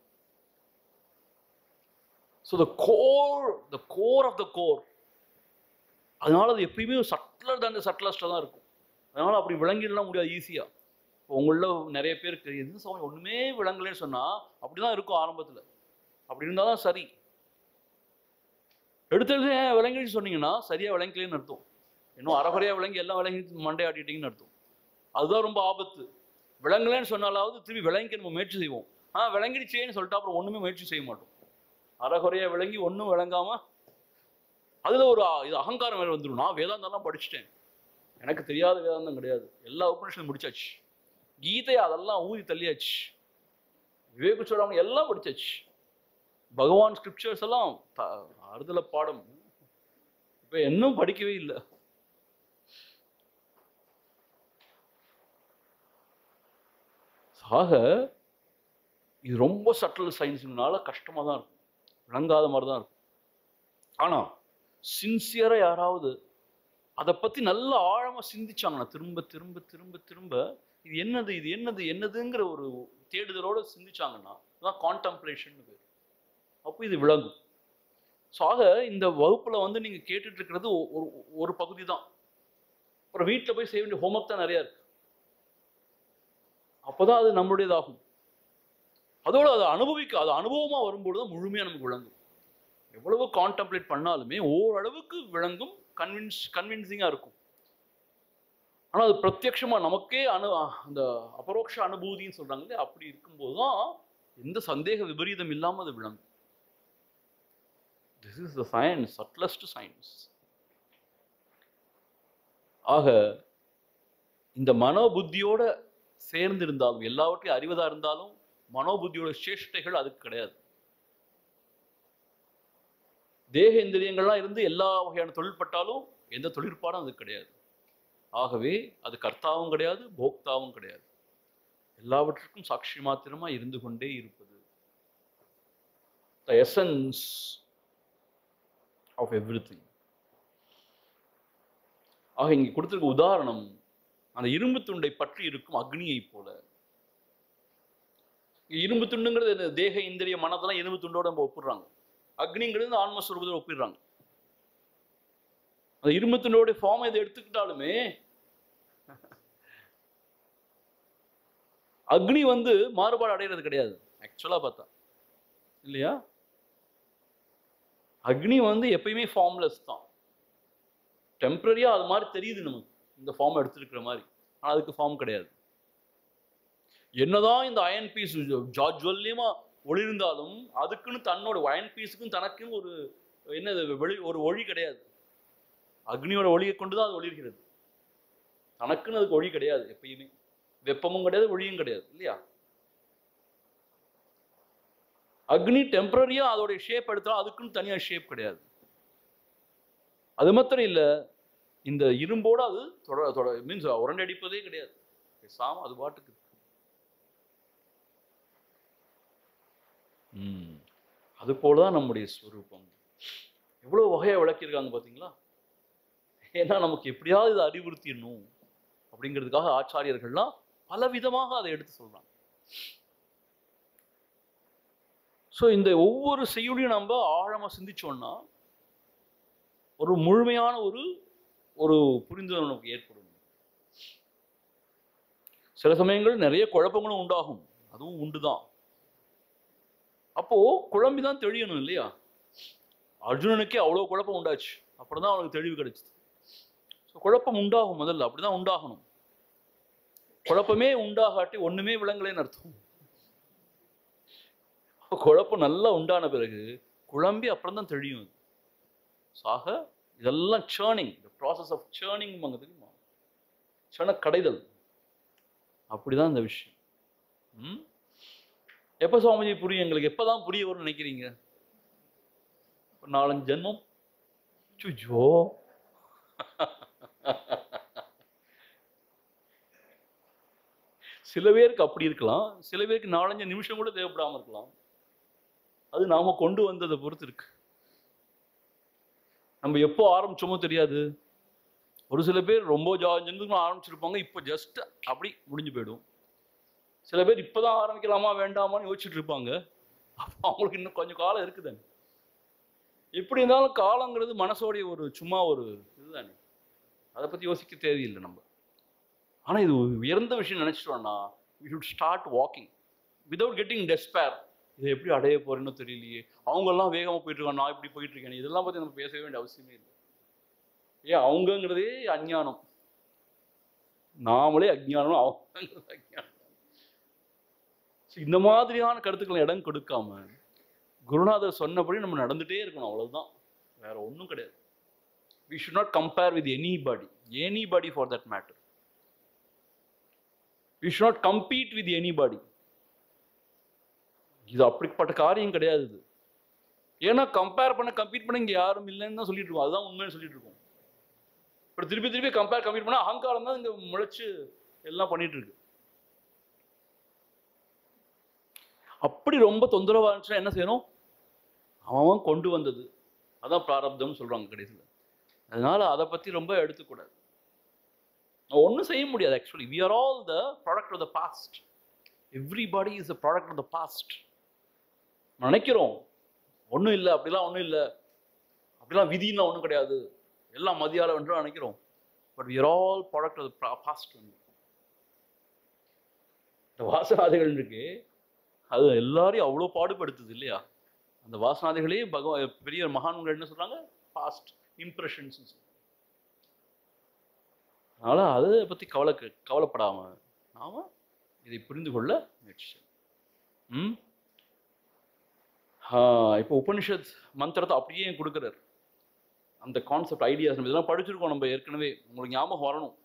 so the core the core of the core அதனால அது எப்பயுமே சட்லர் தான் சட்லஸ்டாக தான் இருக்கும் அதனால அப்படி விளங்கிடலாம் முடியாது ஈஸியாக உங்களில் நிறைய பேருக்கு எது சமயம் ஒன்றுமே விளங்கலைன்னு சொன்னால் அப்படி தான் இருக்கும் ஆரம்பத்தில் அப்படி இருந்தால் தான் சரி எடுத்தது ஏன் விளங்கிடுச்சு சொன்னீங்கன்னா சரியாக விளங்கலைன்னு அர்த்தம் இன்னும் அறகுறையாக விளங்கி எல்லாம் விளங்கி மண்டை ஆட்டிட்டீங்கன்னு அர்த்தம் அதுதான் ரொம்ப ஆபத்து விளங்கலைன்னு சொன்னாலாவது திரும்பி விளங்கிக்க நம்ம முயற்சி செய்வோம் ஆ விளங்கிடுச்சேன்னு சொல்லிட்டு அப்புறம் ஒன்றுமே முயற்சி செய்ய மாட்டோம் அறகுறையா விளங்கி ஒன்றும் விளங்காம அதுல ஒரு அ- இது அகங்காரம் வேற வந்துடும் நான் வேதாந்தம்லாம் படிச்சுட்டேன் எனக்கு தெரியாத வேதாந்தம் கிடையாது எல்லா உபநிஷத்தும் முடிச்சாச்சு கீதை அதெல்லாம் ஊதி தள்ளியாச்சு விவேக சூடாமணி எல்லாம் படிச்சாச்சு பகவான் ஸ்கிரிப்சர்ஸ் எல்லாம் த- அறுதல பாடம் இப்ப இன்னும் படிக்கவே இல்லை ஆக இது ரொம்ப சட்டல் சயின்ஸ்னால கஷ்டமா தான் இருக்கும் விளங்காத மாதிரி தான் இருக்கும் ஆனா சின்சியரா யாராவது அதை பத்தி நல்ல ஆழமா சிந்திச்சாங்கன்னா திரும்ப திரும்ப திரும்ப திரும்ப இது என்னது இது என்னது என்னதுங்கிற ஒரு தேடுதலோட சிந்திச்சாங்கன்னா அதான் கான்டம்ப்ளேஷன் பேர் அப்போ இது விளங்கும் ஸோ ஆக இந்த வகுப்புல வந்து நீங்க கேட்டுட்டு இருக்கிறது ஒ- ஒரு ஒரு பகுதி தான் அப்புறம் வீட்டில் போய் செய்ய வேண்டிய ஹோம்ஒர்க் தான் நிறைய இருக்கு அப்போதான் அது நம்மளுடையதாகும் அதோட அதை அனுபவிக்க அது அனுபவமா வரும்போது தான் முழுமையா நமக்கு விளங்கும் எவ்வளவு கான்டம்ப்ளேட் பண்ணாலுமே ஓரளவுக்கு விளங்கும் கன்வின்ஸ் கன்வின்சிங்கா இருக்கும் ஆனா அது பிரத்யக்ஷமா நமக்கே அனு அந்த அபரோக்ஷ அனுபூதின்னு சொல்றாங்க இல்லையா அப்படி இருக்கும்போது தான் எந்த சந்தேக விபரீதம் இல்லாம அது விளங்கும் this is the science subtlest science ஆக இந்த மனோபுத்தியோட சேர்ந்து இருந்தாலும் எல்லாவற்றையும் அறிவதா இருந்தாலும் மனோபுத்தியோட சேஷ்டைகள் அதுக்கு கிடையாது தேக இந்திரியங்கள்லாம் இருந்து எல்லா வகையான தொழில்பட்டாலும் எந்த தொழிற்பாடும் அதுக்கு கிடையாது ஆகவே அது கர்த்தாவும் கிடையாது போக்தாவும் கிடையாது எல்லாவற்றுக்கும் சாட்சி மாத்திரமா இருந்து கொண்டே இருப்பது the essence of everything ஆக இங்க கொடுத்திருக்க உதாரணம் அந்த இரும்பு துண்டை பற்றி இருக்கும் அக்னியை போல இங்க இரும்பு துண்டுங்கிறது என்ன? தேக இந்திரிய மனதெல்லாம் இரும்பு துண்டோட நம்ம ஒப்பிடுறாங்க அக்னிங்கிறது ஆன்மஸ்வரூபத்தில் ஒப்பிடுறாங்க அந்த இரும்பு துண்டோட ஃபார்ம் இதை எடுத்துக்கிட்டாலுமே அக்னி வந்து மாறுபாடு அடைகிறது கிடையாது ஆக்சுவலா பார்த்தா இல்லையா அக்னி வந்து எப்பயுமே ஃபார்ம்லெஸ் தான் டெம்பரரியா அது மாதிரி தெரியுது நமக்கு இந்த ஃபார்ம் எடுத்திருக்கிற மாதிரி ஆனா அதுக்கு ஃபார்ம் கிடையாது என்னதான் இந்த அயன் பீஸ் ஜாஜ்வல்யமா ஒளிர்ந்தாலும் அதுக்குன்னு தன்னோட அயன் பீஸுக்கும் தனக்குன்னு ஒரு என்னது வெளி ஒரு ஒளி கிடையாது அக்னியோட ஒளியை கொண்டு தான் அது ஒளிர்கிறது தனக்குன்னு அதுக்கு ஒளி கிடையாது எப்பயுமே வெப்பமும் கிடையாது ஒளியும் கிடையாது இல்லையா அக்னி டெம்பரரியா அதோடைய ஷேப் எடுத்தா அதுக்குன்னு தனியா ஷேப் கிடையாது அது மாத்திரம் இல்ல இந்த இரும்போட அது தொட தொட மீன்ஸ் உரண்டடிப்பதே கிடையாது பேசாம அது பாட்டுக்கு இருக்கு. ம் அது போலதான் நம்முடைய ஸ்வரூபம் எவ்வளவு வகையா விளக்கியிருக்காங்க பாத்தீங்களா ஏன்னா நமக்கு எப்படியாவது இதை அறிவுறுத்திடணும் அப்படிங்கிறதுக்காக ஆச்சாரியர்கள்லாம் பல விதமாக அதை எடுத்து சொல்றாங்க ஸோ இந்த ஒவ்வொரு செய்யுளையும் நம்ம ஆழமா சிந்திச்சோம்னா ஒரு முழுமையான ஒரு ஒரு புரிந்துணர்வு நமக்கு ஏற்படும் சில சமயங்கள் நிறைய குழப்பங்களும் உண்டாகும் அதுவும் உண்டுதான் அப்போ குழம்பிதான் தெளியணும் இல்லையா அர்ஜுனனுக்கே அவ்வளோ குழப்பம் உண்டாச்சு அப்புறம் தான் அவனுக்கு தெளிவு கிடைச்சது ஸோ குழப்பம் உண்டாகும் முதல்ல அப்படிதான் உண்டாகணும் குழப்பமே உண்டாகாட்டி ஒண்ணுமே விளங்கலைன்னு அர்த்தம் அப்ப குழப்பம் நல்லா உண்டான பிறகு குழம்பி அப்புறம் தான் தெளியும் அது. So, ஆக இதெல்லாம் churning the process of churning தெரியுமா சன கடைதல் அப்படிதான் இந்த விஷயம் ம் எப்போ சுவாமிஜி புரியும் எங்களுக்கு எப்பதான் புரிய வரும்னு நினைக்கிறீங்க ஒரு நாலஞ்சு ஜென்மம் சுஜோ சில பேருக்கு அப்படி இருக்கலாம் சில பேருக்கு நாலஞ்சு நிமிஷம் கூட தேவைப்படாம இருக்கலாம் அது நாம கொண்டு வந்ததை பொறுத்து இருக்கு நம்ம எப்போ ஆரம்பிச்சோமோ தெரியாது ஒரு சில பேர் ரொம்ப ஜாஜனுக்கு ஆரம்பிச்சிருப்பாங்க இப்போ ஜஸ்ட் அப்படி முடிஞ்சு போயிடும் சில பேர் இப்பதான் ஆரம்பிக்கலாமா வேண்டாமான்னு யோசிச்சுட்டு இருப்பாங்க அப்போ அவங்களுக்கு இன்னும் கொஞ்சம் காலம் இருக்குதானே எப்படி இருந்தாலும் காலங்கிறது மனசோடைய ஒரு சும்மா ஒரு இதுதானே அதை பத்தி யோசிக்க தேவையில்லை நம்ம ஆனா இது ஒரு உயர்ந்த விஷயம் நினைச்சிட்டோம்னா we should start walking without getting despair இதை எப்படி அடைய போறேன்னு தெரியலையே அவங்க எல்லாம் வேகமா போயிட்டு இருக்காங்க நான் இப்படி போயிட்டு இருக்கேன் இதெல்லாம் பத்தி நம்ம பேசவே வேண்டிய அவசியமே இல்லை ஏன் அவங்கங்கிறதே அஞ்ஞானம் நாமளே அஜ்ஞானம் அவங்கிறது அஜ்ஞானம் So, இந்த மாதிரியான கருத்துக்களை இடம் கொடுக்காம குருநாதர் சொன்னபடி நம்ம நடந்துட்டே இருக்கணும் அவ்வளவுதான் வேற ஒன்றும் கிடையாது we should not compare with anybody anybody for that matter we should not compete with anybody இது அப்படிப்பட்ட காரியம் கிடையாது இது ஏன்னா கம்பேர் பண்ண கம்பீட் பண்ண இங்க யாரும் இல்லைன்னு தான் சொல்லிட்டு இருக்கோம் அதுதான் உண்மைன்னு சொல்லிட்டு இருக்கோம் இப்போ திருப்பி திருப்பி கம்பேர் கம்பீட் பண்ணா அகங்காரம் தான் இங்க முளைச்சு எல்லாம் பண்ணிட்டு இருக்கு அப்படி ரொம்ப தொந்தரவா இருந்துச்சுன்னா என்ன செய்யணும் அவன் கொண்டு வந்தது அதான் பிராரப்தம்னு சொல்றாங்க கடைசியில் அதனால அதை பத்தி ரொம்ப எடுத்துக்கூடாது ஒன்றும் செய்ய முடியாது actually we are all the product of the past everybody is the product of the past நினைக்கிறோம் ஒன்றும் இல்லை அப்படிலாம் ஒன்றும் இல்லை அப்படிலாம் விதிலாம் ஒன்றும் கிடையாது எல்லாம் மதியால வென்று நினைக்கிறோம் but we are all product of the past வந்து இந்த வாசனாதிகள் இருக்கு அது எல்லாரையும் அவ்வளோ பாடுபடுத்துது இல்லையா அந்த வாசனாதிகளே பகவா பெரிய மகான்கள் என்ன சொல்றாங்க பாஸ்ட் இம்ப்ரெஷன்ஸ் அதனால அதை பத்தி கவலை கவலைப்படாம நாம இதை புரிந்து கொள்ள முயற்சி செய்யணும். ம் ஆஹ் இப்போ உபனிஷத் மந்திரத்தை அப்படியே கொடுக்குறாரு அந்த கான்செப்ட் ஐடியாஸ் நம்ம இதெல்லாம் படிச்சிருக்கோம் நம்ம ஏற்கனவே உங்களுக்கு ஞாபகம் வரணும்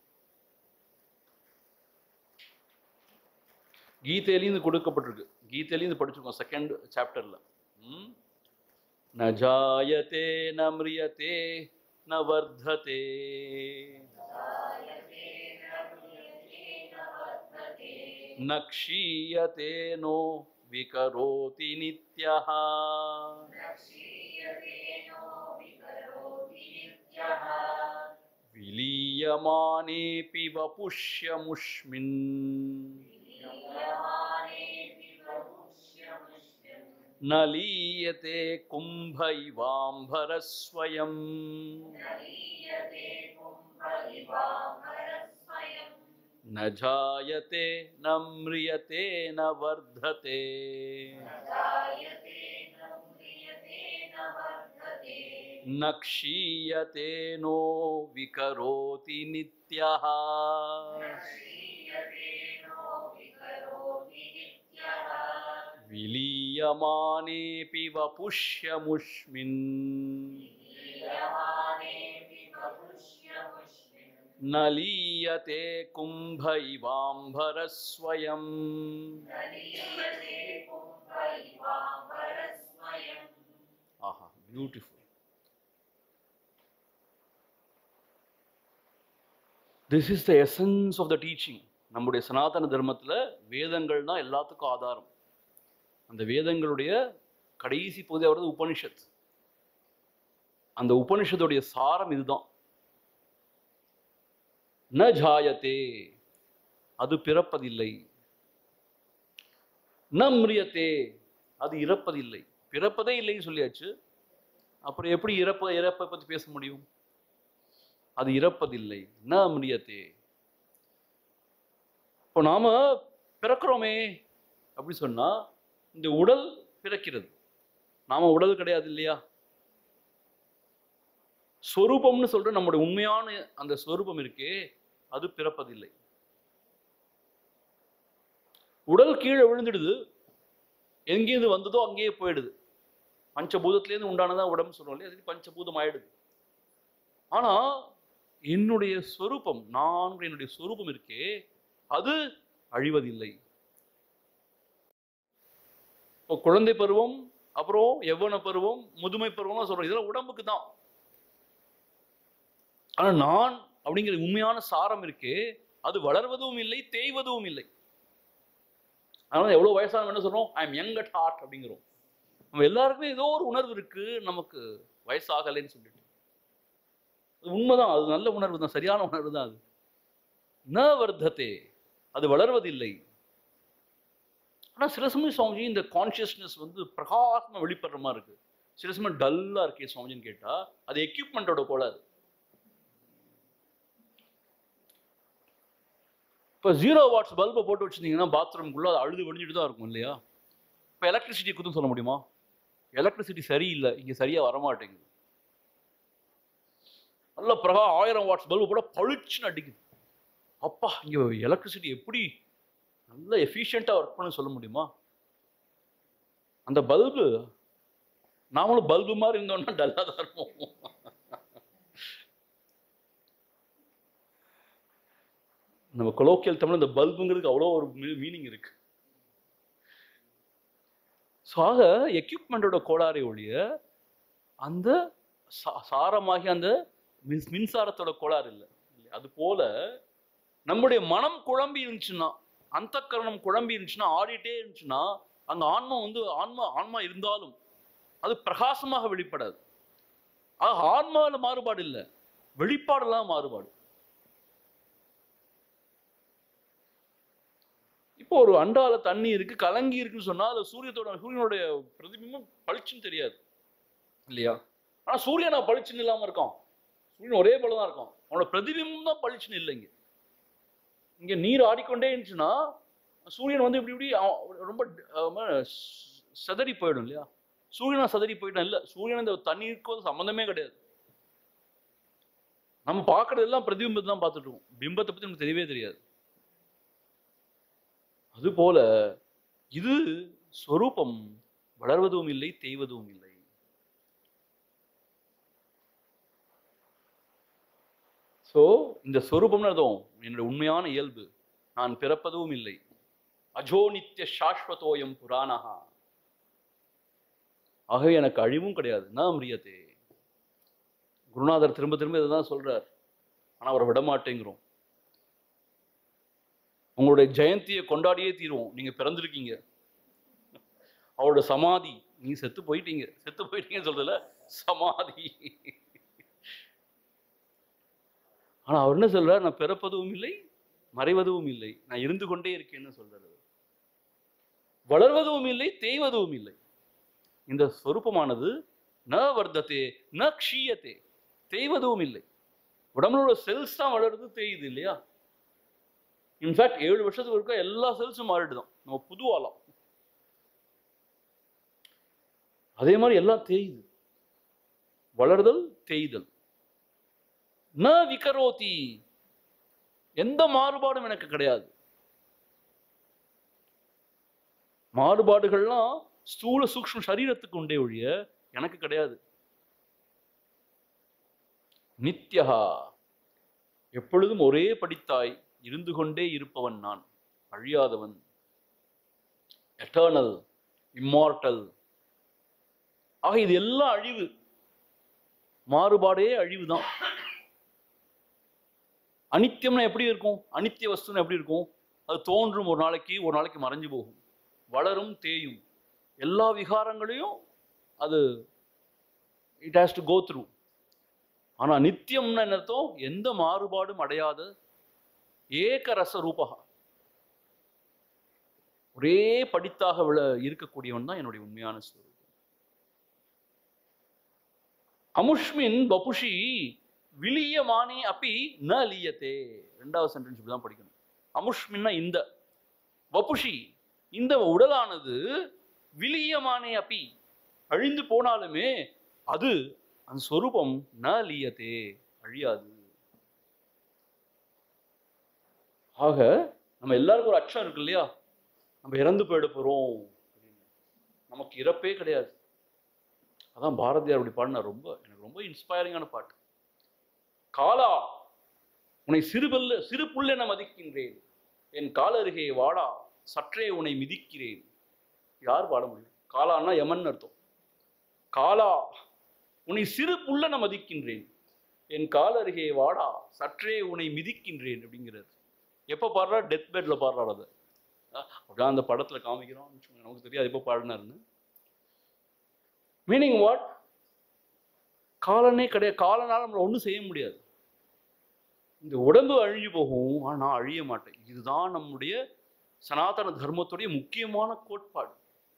கீதையிலையும் இது கொடுக்கப்பட்டிருக்கு கீதையிலையும் இது படிச்சிருக்கோம் செகண்ட் சாப்டர்ல ம் ந ஜாயதே ந மிரியதே ந வர்ததே न क्षीयते नो विकरोति नित्यः विलीयमानेऽपि वपुष्यमुष्मिन् न लीयते कुम्भ इवाम्भरस्वयम् न जायते न म्रियते न वर्धते न क्षीयते नो विकरोति नित्यः विलीयमानेऽपि वपुष्यमुष्मिन् न लीयते कुम्भ इवाम्भरस्वयम् ஆஹா beautiful this is the essence of the teaching நம்முடைய சனாதன தர்மத்துல வேதங்கள் தான் எல்லாத்துக்கும் ஆதாரம் அந்த வேதங்களுடைய கடைசி பகுதி வருது உபனிஷத் அந்த உபனிஷத்துடைய சாரம் இதுதான் ந ஜாயத்தே அது பிறப்பதில்லை ந மிரியத்தே அது இறப்பதில்லை பிறப்பதே இல்லைன்னு சொல்லியாச்சு அப்புறம் எப்படி இறப்ப இறப்பை பத்தி பேச முடியும் அது இறப்பதில்லை ந மிரியத்தே இப்போ நாம பிறக்கிறோமே அப்படி சொன்னா இந்த உடல் பிறக்கிறது நாம உடல் கிடையாது இல்லையா ஸ்வரூபம்னு சொல்ற நம்முடைய உண்மையான அந்த ஸ்வரூபம் இருக்கே அது பிறப்பதில்லை உடல் கீழே விழுந்துடுது எங்கேருந்து வந்ததோ அங்கேயே போயிடுது பஞ்சபூதத்திலேருந்து உண்டானதா உடம்பு சொல்றோம் இல்லையா அது பஞ்சபூதம் ஆயிடுது ஆனா என்னுடைய ஸ்வரூபம் நான் என்னுடைய ஸ்வரூபம் இருக்கே அது அழிவதில்லை இப்போ குழந்தை பருவம் அப்புறம் எவ்வன பருவம் முதுமை பருவம் சொல்றோம் இதெல்லாம் உடம்புக்கு தான் ஆனா நான் அப்படிங்கிற உண்மையான சாரம் இருக்கே அது வளர்வதும் இல்லை தேய்வதும் இல்லை அதனால எவ்வளவு வயசானவங்க என்ன சொல்றோம் I am young at heart அப்படிங்கிறோம் நம்ம எல்லாருக்குமே ஏதோ ஒரு உணர்வு இருக்கு நமக்கு வயசாகலைன்னு சொல்லிட்டு அது உண்மைதான் அது நல்ல உணர்வு தான் சரியான உணர்வு தான் அது ந வர்த்ததே அது வளர்வதில்லை ஆனா சில சமயம் சுவாமிஜி இந்த கான்சியஸ்னஸ் வந்து பிரகாசமா வெளிப்படுற மாதிரி இருக்கு சில சமயம் டல்லா இருக்கே சுவாமிஜின்னு கேட்டா அது எக்யூப்மெண்ட்டோட கோளாறு இப்போ ஜீரோ வாட்ஸ் பல்பை போட்டு வச்சிருந்தீங்கன்னா பாத்ரூம்குள்ள அது அழுது வடிஞ்சிட்டு தான் இருக்கும் இல்லையா இப்போ எலக்ட்ரிசிட்டி குத்தம் சொல்ல முடியுமா எலக்ட்ரிசிட்டி சரியில்லை இங்கே சரியா வரமாட்டேங்குது நல்ல பிரகா ஆயிரம் வாட்ஸ் பல்பு போட பளிச்சுன்னு அடிக்குது அப்பா இங்கே எலக்ட்ரிசிட்டி எப்படி நல்ல எஃபிஷியண்ட்டாக ஒர்க் பண்ண சொல்ல முடியுமா அந்த பல்பு நாமளும் பல்பு மாதிரி இருந்தோம்னா டல்லாக தான் இருப்போம் நம்ம கொலோக்கியல் தமிழ் இந்த பல்புங்கிறதுக்கு அவ்வளோ ஒரு மீனிங் இருக்கு ஸோ ஆக எக்யூப்மெண்ட்டோட கோளாறை ஒழிய அந்த சா- சாரமாகிய அந்த மின் மின்சாரத்தோட கோளாறு இல்லை அது போல நம்முடைய மனம் குழம்பி இருந்துச்சுன்னா அந்த கரணம் குழம்பி இருந்துச்சுன்னா ஆடிட்டே இருந்துச்சுன்னா அங்க ஆன்மா வந்து ஆன்மா ஆன்மா இருந்தாலும் அது பிரகாசமாக வெளிப்படாது ஆக ஆன்மாவில் மாறுபாடு இல்லை வெளிப்பாடெல்லாம் மாறுபாடு இப்போ ஒரு அண்டால தண்ணி இருக்கு கலங்கி இருக்குன்னு சொன்னா அது சூரியத்தோட சூரியனுடைய பிரதிபிம்பம் பளிச்சுன்னு தெரியாது இல்லையா ஆனா சூரியனா பளிச்சுன்னு இல்லாம இருக்கான் சூரியன் ஒரே போல தான் இருக்கும் அவனோட பிரதிபிம்பம் தான் பளிச்சுன்னு இல்லைங்க இங்க நீர் ஆடிக்கொண்டே இருந்துச்சுன்னா சூரியன் வந்து இப்படி இப்படி அவன் ரொம்ப அஹ், ம- சிதறி போயிடும் இல்லையா சூரியனா சிதறி போயிட்டான் இல்ல சூரியன் இந்த தண்ணீருக்கும் சம்பந்தமே கிடையாது நம்ம பார்க்கறது எல்லாம் பிரதிபிம்பத்தை தான் பார்த்துட்டு இருக்கோம் பிம்பத்தை பத்தி நமக்கு தெரியவே தெரியாது அதுபோல இது ஸ்வரூபம் வளர்வதும் இல்லை தேய்வதும் இல்லை ஸோ இந்த ஸ்வரூபம்னு அர்த்தம் என்னுடைய உண்மையான இயல்பு நான் பிறப்பதும் இல்லை அஜோ நித்திய சாஸ்வதோயம் புராணஹா ஆகவே எனக்கு அழிவும் கிடையாது நான் மிரியத்தே குருநாதர் திரும்ப திரும்ப இதை தான் சொல்றார் ஆனா அவரை விட மாட்டேங்கிறோம் உங்களுடைய ஜெயந்தியை கொண்டாடியே தீருவோம் நீங்க பிறந்திருக்கீங்க அவரோட சமாதி நீ செத்து போயிட்டீங்க செத்து போயிட்டீங்கன்னு சொல்றதுல சமாதி ஆனா அவர் என்ன சொல்றார் நான் பிறப்பதும் இல்லை மறைவதும் இல்லை நான் இருந்து கொண்டே இருக்கேன்னு சொல்றாரு வளர்வதும் இல்லை தேய்வதும் இல்லை இந்த ஸ்வரூபமானது ந வர்த்ததே ந க்ஷீயத்தே தேய்வதும் இல்லை உடம்புல உள்ள செல்ஸ் தான் வளருது தேயுது இல்லையா இன்ஃபேக்ட் ஏழு வருஷத்துக்கு இருக்க எல்லா செல்ஸும் மாறிடுதான் நம்ம புது ஆளாம் அதே மாதிரி எல்லாம் தேயுது வளர்தல் தேய்தல் ந விகரோதி எந்த மாறுபாடும் எனக்கு கிடையாது மாறுபாடுகள்லாம் ஸ்தூல சூக்ஷ்ம சரீரத்துக்கு உண்டே ஒழிய எனக்கு கிடையாது நித்யஹா எப்பொழுதும் ஒரே படித்தாய் இருந்து கொண்டே இருப்பவன் நான் அழியாதவன் எட்டர்னல் இம்மார்டல் ஆக இது எல்லாம் அழிவு மாறுபாடே அழிவு தான் அனித்தியம்னா எப்படி இருக்கும் அனித்திய வஸ்துன்னா எப்படி இருக்கும் அது தோன்றும் ஒரு நாளைக்கு ஒரு நாளைக்கு மறைஞ்சு போகும் வளரும் தேயும் எல்லா விகாரங்களையும் அது it has to go through ஆனா நித்தியம்னா என்ன அர்த்தம் எந்த மாறுபாடும் அடையாத ஏக ரச ரூபகா ஒரே படித்தாக விள இருக்கக்கூடியவன் தான் என்னுடைய உண்மையான ஸ்வரூபம் அமுஷ்மின் பபுஷி விலியமானே அப்பி ந லீயத்தே ரெண்டாவது சென்டென்ஸ் இப்படி தான் படிக்கணும் அமுஷ்மின்னா இந்த வபுஷி இந்த உடலானது விலியமானே அப்பி அழிந்து போனாலுமே அது அந்த ஸ்வரூபம் ந லீயத்தே அழியாது ஆக நம்ம எல்லாருக்கும் ஒரு அச்சம் இருக்கு இல்லையா நம்ம இறந்து போயிட போறோம் அப்படின்னு. நமக்கு இறப்பே கிடையாது அதான் பாரதியார் அப்படி பாடினார் ரொம்ப எனக்கு ரொம்ப இன்ஸ்பைரிங்கான பாட்டு காலா உன்னை சிறுபல்ல சிறு புல்லென மதிக்கின்றேன் என் கால அருகே வாடா சற்றே உன்னை மிதிக்கிறேன் யார் பாட முடியும் காலான்னா யமன் அர்த்தம் காலா உன்னை சிறு புல்லென மதிக்கின்றேன் என் கால அருகே வாடா சற்றே உன்னை மிதிக்கின்றேன் அப்படிங்கிறது எப்போ பாடுறா டெத் பெட்ல பாடுறாரு அதை அஹ் அப்படியே அந்த படத்துல காமிக்கிறோம் நமக்கு தெரியாது எப்போ பாடினாருன்னு மீனிங் வாட் காலனே கிடையாது காலனால நம்மளை ஒன்றும் செய்ய முடியாது இந்த உடம்பு அழிஞ்சு போகும் ஆனால் நான் அழிய மாட்டேன் இதுதான் நம்முடைய சனாதன தர்மத்துடைய முக்கியமான கோட்பாடு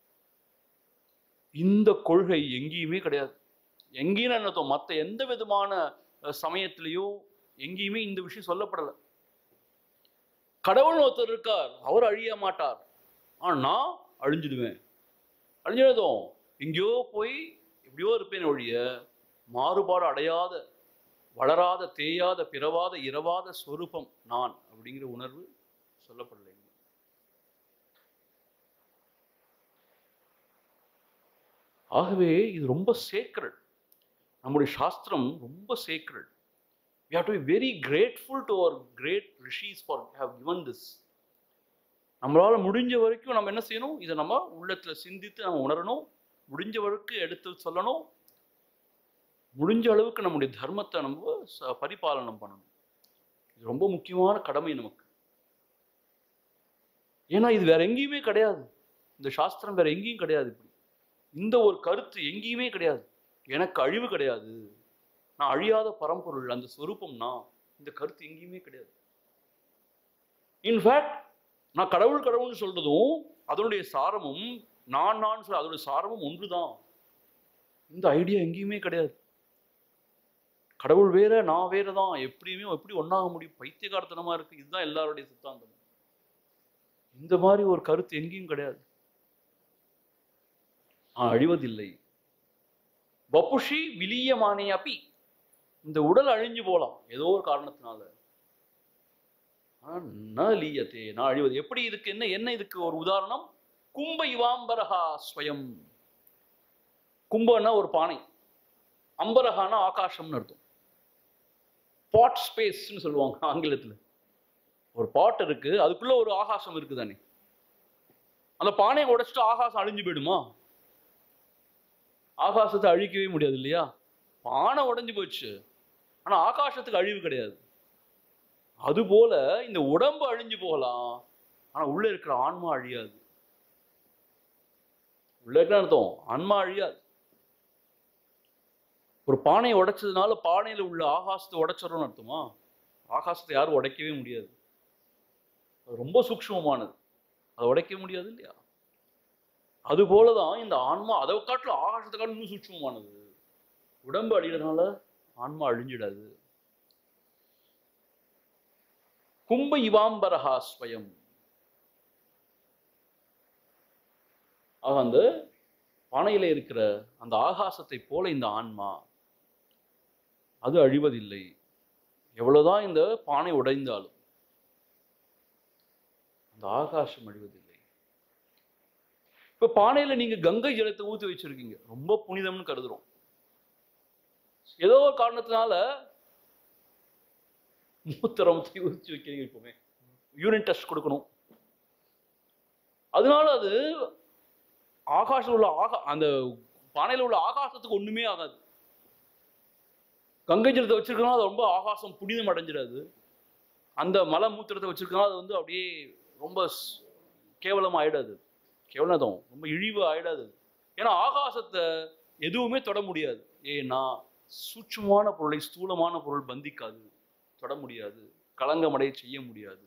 இந்த கொள்கை எங்கேயுமே கிடையாது எங்கேயும் என்ன மற்ற எந்த விதமான அஹ், சமயத்திலேயோ எங்கேயுமே இந்த விஷயம் சொல்லப்படலை கடவுள் ஒருத்தர் இருக்கார் அவர் அழிய மாட்டார் ஆனா நான் அழிஞ்சிடுவேன் அழிஞ்சிடுதும் எங்கேயோ போய் எப்படியோ இருப்பேன் ஒழிய மாறுபாடு அடையாத வளராத தேயாத பிறவாத இரவாத ஸ்வரூபம் நான் அப்படிங்கிற உணர்வு சொல்லப்படலை ஆகவே இது ரொம்ப சேக்ரட் நம்முடைய சாஸ்திரம் ரொம்ப sacred we have to be very grateful to our great rishis for have given this நம்மளால முடிஞ்ச வரைக்கும் நம்ம என்ன செய்யணும் இதை நம்ம உள்ளத்துல சிந்தித்து நம்ம உணரணும் முடிஞ்ச வரைக்கும் எடுத்து சொல்லணும் முடிஞ்ச அளவுக்கு நம்முடைய தர்மத்தை நம்ம ச- பரிபாலனம் பண்ணணும் இது ரொம்ப முக்கியமான கடமை நமக்கு ஏன்னா இது வேற எங்கேயுமே கிடையாது இந்த சாஸ்திரம் வேற எங்கேயும் கிடையாது இப்படி இந்த ஒரு கருத்து எங்கேயுமே கிடையாது எனக்கு அழிவு கிடையாது நான் அழியாத பரம்பொருள் அந்த ஸ்வரூபம்னா இந்த கருத்து எங்கேயுமே கிடையாது இன்ஃபேக்ட் நான் கடவுள் கடவுள்னு சொல்றதும் அதனுடைய சாரமும் நான் நான் சொல்ல அதோட சாரமும் ஒன்றுதான் இந்த ஐடியா எங்கேயுமே கிடையாது கடவுள் வேற நான் வேற தான் எப்படியுமே எப்படி ஒண்ணாக முடியும் பைத்தியகாரத்தனமா இருக்கு இதுதான் எல்லாருடைய சித்தாந்தம் இந்த மாதிரி ஒரு கருத்து எங்கேயும் கிடையாது நான் அழிவதில்லை வப்புஷி விலியமானே அப்பி இந்த உடல் அழிஞ்சு போலாம் ஏதோ ஒரு காரணத்தினால ஆனா ந லீயத்தே நான் அழிவது எப்படி இதுக்கு என்ன என்ன இதுக்கு ஒரு உதாரணம் கும்ப இவாம்பரஹா ஸ்வயம் கும்பன்னா ஒரு பானை அம்பரஹானா ஆகாசம்னு அர்த்தம் பாட் ஸ்பேஸ்னு சொல்லுவாங்க ஆங்கிலத்துல ஒரு பாட் இருக்கு அதுக்குள்ள ஒரு ஆகாசம் இருக்கு தானே அந்த பானையை உடைச்சிட்டு ஆகாசம் அழிஞ்சு போயிடுமா ஆகாசத்தை அழிக்கவே முடியாது இல்லையா பானை உடைஞ்சு போச்சு ஆனா ஆகாசத்துக்கு அழிவு கிடையாது அதுபோல இந்த உடம்பு அழிஞ்சு போகலாம் ஆனா உள்ள இருக்கிற ஆன்மா அழியாது உள்ள இருக்கிற அர்த்தம் ஆன்மா அழியாது ஒரு பானையை உடைச்சதுனால பானையில உள்ள ஆகாசத்தை உடைச்சிடறோம்னு அர்த்தமா ஆகாசத்தை யாரும் உடைக்கவே முடியாது அது ரொம்ப சூக்ஷ்மமானது அதை உடைக்க முடியாது இல்லையா அது போலதான் இந்த ஆன்மா அதை காட்டிலும் ஆகாசத்தை காட்டிலும் இன்னும் சூட்சமானது உடம்பு அழிகிறதுனால ஆன்மா அழிஞ்சிடாது கும்ப இவாம்பரஹா ஸ்வயம் ஆக அந்த பானையில இருக்கிற அந்த ஆகாசத்தை போல இந்த ஆன்மா அது அழிவதில்லை எவ்வளவுதான் இந்த பானை உடைந்தாலும் அந்த ஆகாசம் அழிவதில்லை இப்ப பானையில நீங்க கங்கை ஜலத்தை ஊத்தி வச்சிருக்கீங்க ரொம்ப புனிதம்னு கருதுறோம் ஏதோ ஒரு காரணத்தினால மூத்திரம் ஊற்றி வைக்கிறீங்க இப்போமே யூரின் டெஸ்ட் கொடுக்கணும் அதனால அது ஆகாசம் உள்ள ஆகா அந்த பானையில உள்ள ஆகாசத்துக்கு ஒண்ணுமே ஆகாது கங்கை ஜலத்தை வச்சிருக்கோம் அது ரொம்ப ஆகாசம் புனிதம் அடைஞ்சிடாது அந்த மலை மூத்திரத்தை வச்சிருக்கோம் அது வந்து அப்படியே ரொம்ப ஸ்- கேவலம் ஆயிடாது கேவலம் ரொம்ப இழிவு ஆயிடாது ஏன்னா ஆகாசத்தை எதுவுமே தொட முடியாது ஏன்னா சூட்சுமான பொருளை ஸ்தூலமான பொருள் பந்திக்காது தொட முடியாது களங்கமடைய செய்ய முடியாது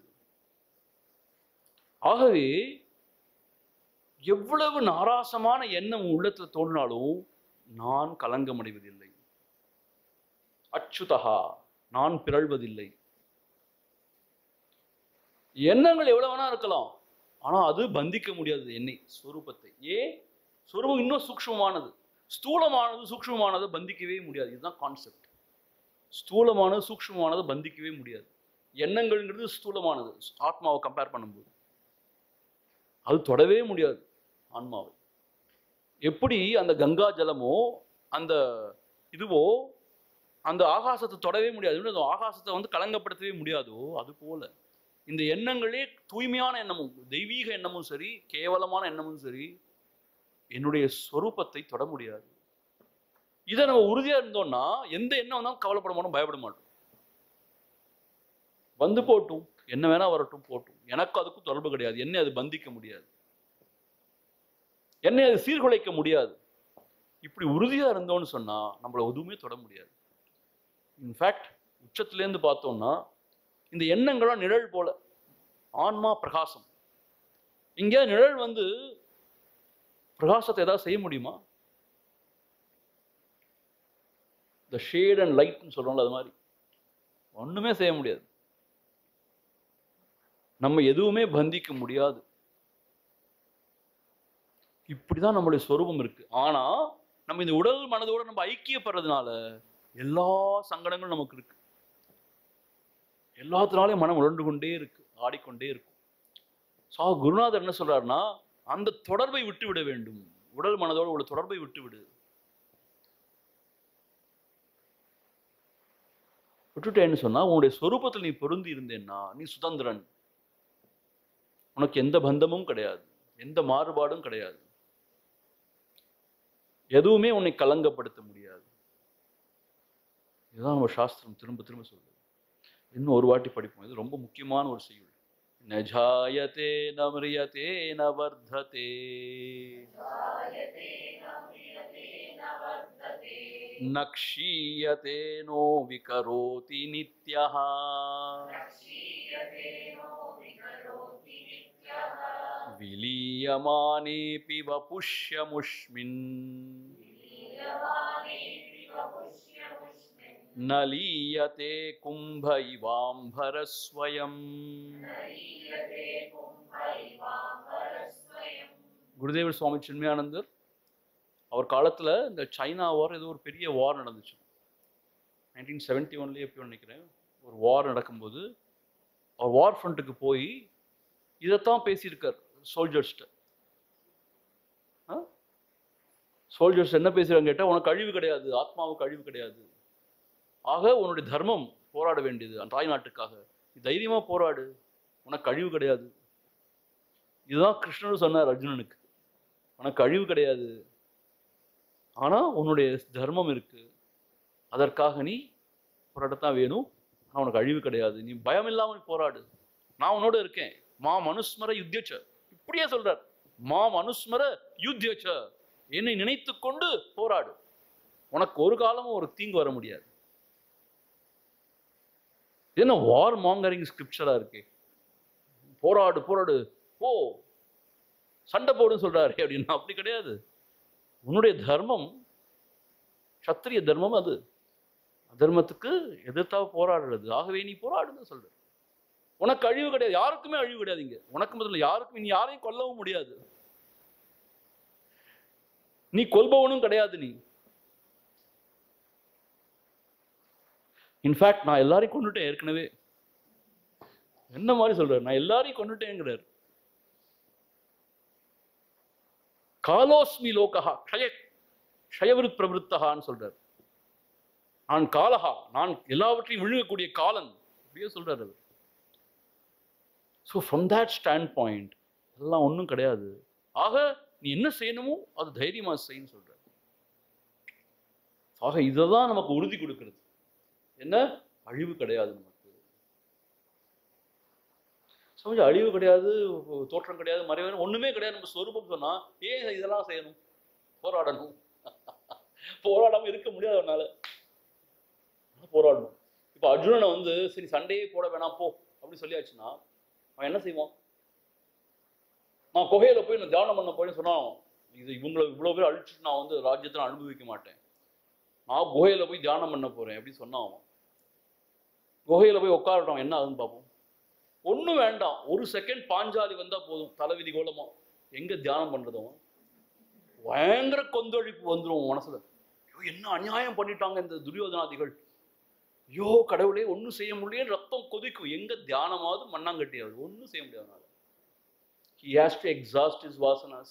ஆகவே எவ்வளவு நாராசமான எண்ணம் உன் உள்ளத்துல தோன்றினாலும் நான் கலங்கமடைவதில்லை அச்சுதகா நான் பிறழ்வதில்லை எண்ணங்கள் எவ்வளவு வேணா இருக்கலாம் ஆனா அது பந்திக்க முடியாது என்னை ஸ்வரூபத்தை ஏன் ஸ்வரூபம் இன்னும் சூக்ஷ்மமானது ஸ்தூலமானது சூக்ஷ்மமானதை பந்திக்கவே முடியாது இதுதான் கான்செப்ட் ஸ்தூலமானது சூக்ஷ்மமானதை பந்திக்கவே முடியாது எண்ணங்கள்ங்கிறது ஸ்தூலமானது ஆத்மாவை கம்பேர் பண்ணும்போது அது தொடவே முடியாது ஆன்மாவை எப்படி அந்த கங்கா ஜலமோ அந்த இதுவோ அந்த ஆகாசத்தை தொடவே முடியாது இன்னும் அந்த ஆகாசத்தை வந்து கலங்கப்படுத்தவே முடியாதோ அது போல இந்த எண்ணங்களே தூய்மையான எண்ணமும் தெய்வீக எண்ணமும் சரி கேவலமான எண்ணமும் சரி என்னுடைய ஸ்வரூபத்தை தொட முடியாது இதை நம்ம உறுதியா இருந்தோம்னா எந்த எண்ணம் வந்தாலும் கவலைப்பட மாட்டோம் பயப்பட மாட்டோம் வந்து போட்டும் என்ன வேணா வரட்டும் போட்டும் எனக்கு அதுக்கும் தொடர்பு கிடையாது என்னை அது பந்திக்க முடியாது என்னை அது சீர்குலைக்க முடியாது இப்படி உறுதியா இருந்தோம்னு சொன்னா நம்மள எதுவுமே தொட முடியாது இன்ஃபேக்ட் உச்சத்திலேருந்து பார்த்தோம்னா இந்த எண்ணங்கள்லாம் நிழல் போல ஆன்மா பிரகாசம் இங்க நிழல் வந்து பிரகாசத்தை ஏதாவது செய்ய முடியுமா இந்த ஷேட் அண்ட் லைட்னு சொல்றோம்ல அது மாதிரி ஒண்ணுமே செய்ய முடியாது நம்ம எதுவுமே பந்திக்க முடியாது இப்படிதான் நம்மளுடைய ஸ்வரூபம் இருக்கு ஆனா நம்ம இந்த உடல் மனதோட நம்ம ஐக்கியப்படுறதுனால எல்லா சங்கடங்களும் நமக்கு இருக்கு எல்லாத்தினாலையும் மனம் உழண்டு கொண்டே இருக்கு ஆடிக்கொண்டே இருக்கும் சா குருநாதர் என்ன சொல்றாருன்னா அந்த தொடர்பை விட்டு விட வேண்டும் உடல் மனதோடு உள்ள தொடர்பை விட்டுவிடு விட்டுட்டேன்னு சொன்னா உன்னுடைய சொரூபத்தில் நீ பொருந்தி இருந்தேன்னா நீ சுதந்திரன் உனக்கு எந்த பந்தமும் கிடையாது எந்த மாறுபாடும் கிடையாது எதுவுமே உன்னை கலங்கப்படுத்த முடியாது இதுதான் நம்ம சாஸ்திரம் திரும்ப திரும்ப சொல்லுது இன்னும் ஒரு வாட்டி படிப்போம் இது ரொம்ப முக்கியமான ஒரு செய்யுள் நஜாயத்தே நமிரியத்தே ந வர்த்ததே न क्षीयते नो विकरोति नित्यः विलीयमानेऽपि वपुष्यमुष्मिन् न लीयते कुम्भ इवाम्भरस्वयम् குருதேவர் சுவாமி சின்மயானந்தர் அவர் காலத்துல இந்த சைனா வார் ஏதோ ஒரு பெரிய வார் நடந்துச்சு நைன்டீன் செவன்டி ஒன்லேயே எப்போ நினைக்கிறேன் ஒரு வார் நடக்கும்போது அவர் வார் ஃப்ரண்ட்டுக்கு போய் இதைத்தான் பேசியிருக்கார் சோல்ஜர்ஸ்கிட்ட சோல்ஜர்ஸ் என்ன பேசுறாங்க கேட்டால் உனக்கு அழிவு கிடையாது ஆத்மாவுக்கு அழிவு கிடையாது ஆக உன்னுடைய தர்மம் போராட வேண்டியது அந்த தாய் நாட்டுக்காக நீ தைரியமா போராடு உனக்கு அழிவு கிடையாது இதுதான் கிருஷ்ணர் சொன்னார் அர்ஜுனனுக்கு உனக்கு அழிவு கிடையாது ஆனா உன்னுடைய தர்மம் இருக்கு அதற்காக நீ போராடத்தான் வேணும் ஆனா உனக்கு அழிவு கிடையாது நீ பயம் இல்லாமல் போராடு நான் உன்னோட இருக்கேன் மா மனுஸ்மர யுத்தியச்ச இப்படியே சொல்றார் மா மனுஸ்மர யுத்தியச்ச என்னை நினைத்து கொண்டு போராடு உனக்கு ஒரு காலமும் ஒரு தீங்கு வர முடியாது இது என்ன வார் மாங்கரிங் ஸ்கிரிப்சரா இருக்கு போராடு போராடு ஓ சண்டை போடுன்னு சொல்றாரு அப்படின்னா அப்படி கிடையாது உன்னுடைய தர்மம் சத்திரிய தர்மம் அது அதர்மத்துக்கு எதிர்த்தா போராடுறது ஆகவே நீ போராடுன்னு சொல்ற உனக்கு அழிவு கிடையாது யாருக்குமே அழிவு கிடையாது இங்க உனக்கு முதல்ல யாருக்கும் நீ யாரையும் கொல்லவும் முடியாது நீ கொல்பவனும் கிடையாது நீ இன்ஃபேக்ட் நான் எல்லாரையும் கொண்டுட்டேன் ஏற்கனவே என்ன மாதிரி சொல்றாரு நான் எல்லாரையும் கொண்டுட்டேங்கிறார் காலோஸ்மி லோகஹா க்ஷய க்ஷயவிருத் பிரவருத்தகான்னு சொல்றார் நான் காலஹா நான் எல்லாவற்றையும் விழுங்கக்கூடிய காலன் அப்படியே சொல்றாரு அவர் so from that standpoint அதெல்லாம் ஒன்றும் கிடையாது ஆக நீ என்ன செய்யணுமோ அது தைரியமா செய்யன்னு சொல்றாரு ஆக இதை தான் நமக்கு உறுதி கொடுக்கிறது என்ன அழிவு கிடையாது நமக்கு சமஜ அழிவு கிடையாது தோற்றம் கிடையாது மறைவு ஒண்ணுமே கிடையாது நம்ம ஸ்வரூபம் சொன்னா ஏன் இதெல்லாம் செய்யணும் போராடணும் போராடாம இருக்க முடியாது அவனால போராடணும் இப்போ அர்ஜுனனை வந்து சரி சண்டையே போட வேணாம் போ அப்படின்னு சொல்லியாச்சுன்னா அவன் என்ன செய்வான் நான் குகையில போய் நான் தியானம் பண்ண போய் சொன்னான் இது இவங்களை இவ்வளவு பேர் அழிச்சிட்டு நான் வந்து ராஜ்யத்தை நான் அனுபவிக்க மாட்டேன் நான் குகையில போய் தியானம் பண்ண போறேன் அப்படின்னு சொன்னான் அவன் குகையில போய் உட்காரட்டும் என்ன ஆகுதுன்னு பார்ப்போம் ஒண்ணும் வேண்டாம் ஒரு செகண்ட் பாஞ்சாலி வந்தா போதும் தலைவிதி கோலமா எங்க தியானம் பண்றதும் பயங்கர கொந்தளிப்பு வந்துடும் மனசுல ஐயோ என்ன அநியாயம் பண்ணிட்டாங்க இந்த துரியோதனாதிகள் ஐயோ கடவுளே ஒண்ணும் செய்ய முடியல ரத்தம் கொதிக்கும் எங்க தியானமாவது மண்ணாங்கட்டியாவது ஒண்ணும் செய்ய முடியாது அவனால. he has to exhaust his vasanas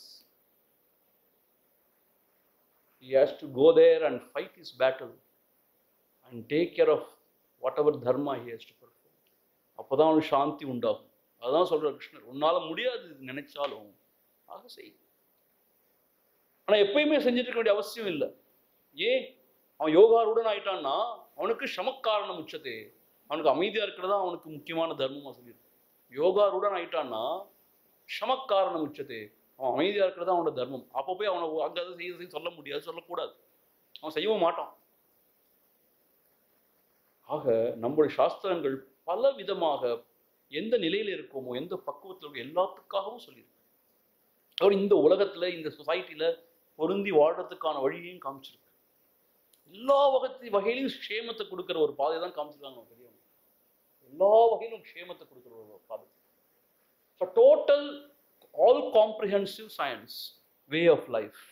he has to go there and fight his battle and take care of whatever dharma he has to perform அப்போதான் அவனுக்கு சாந்தி உண்டாகும் அதான் சொல்றார் கிருஷ்ணர் உன்னால முடியாது இது நினைச்சாலும் ஆக செய் ஆனா எப்பயுமே செஞ்சுட்டு இருக்க வேண்டிய அவசியம் இல்லை ஏன் அவன் யோகாருடன் ஆயிட்டான்னா அவனுக்கு சமக்காரணம் உச்சத்தே அவனுக்கு அமைதியா இருக்கிறதா அவனுக்கு முக்கியமான தர்மமா சொல்லியிருக்கு யோகாருடன் ஆயிட்டான்னா சமக்காரணம் உச்சத்தே அவன் அமைதியா இருக்கிறதா அவனோட தர்மம் அப்போ போய் அவனை அங்க அதை செய்ய செய்ய சொல்ல முடியாது சொல்லக்கூடாது அவன் செய்யவும் மாட்டான் ஆக நம்முடைய சாஸ்திரங்கள் பல விதமாக எந்த நிலையில இருக்கோமோ எந்த பக்குவத்தில் இருக்கோ எல்லாத்துக்காகவும் சொல்லியிருக்கு அவர் இந்த உலகத்துல இந்த சொசைட்டில பொருந்தி வாழ்றதுக்கான வழியையும் காமிச்சிருக்கு எல்லா வகத்தி வகையிலும் க்ஷேமத்தை கொடுக்கிற ஒரு பாதை தான் காமிச்சிருக்காங்க பெரியவங்க எல்லா வகையிலும் க்ஷேமத்தை கொடுக்கிற ஒரு பாதை so total all comprehensive science way of life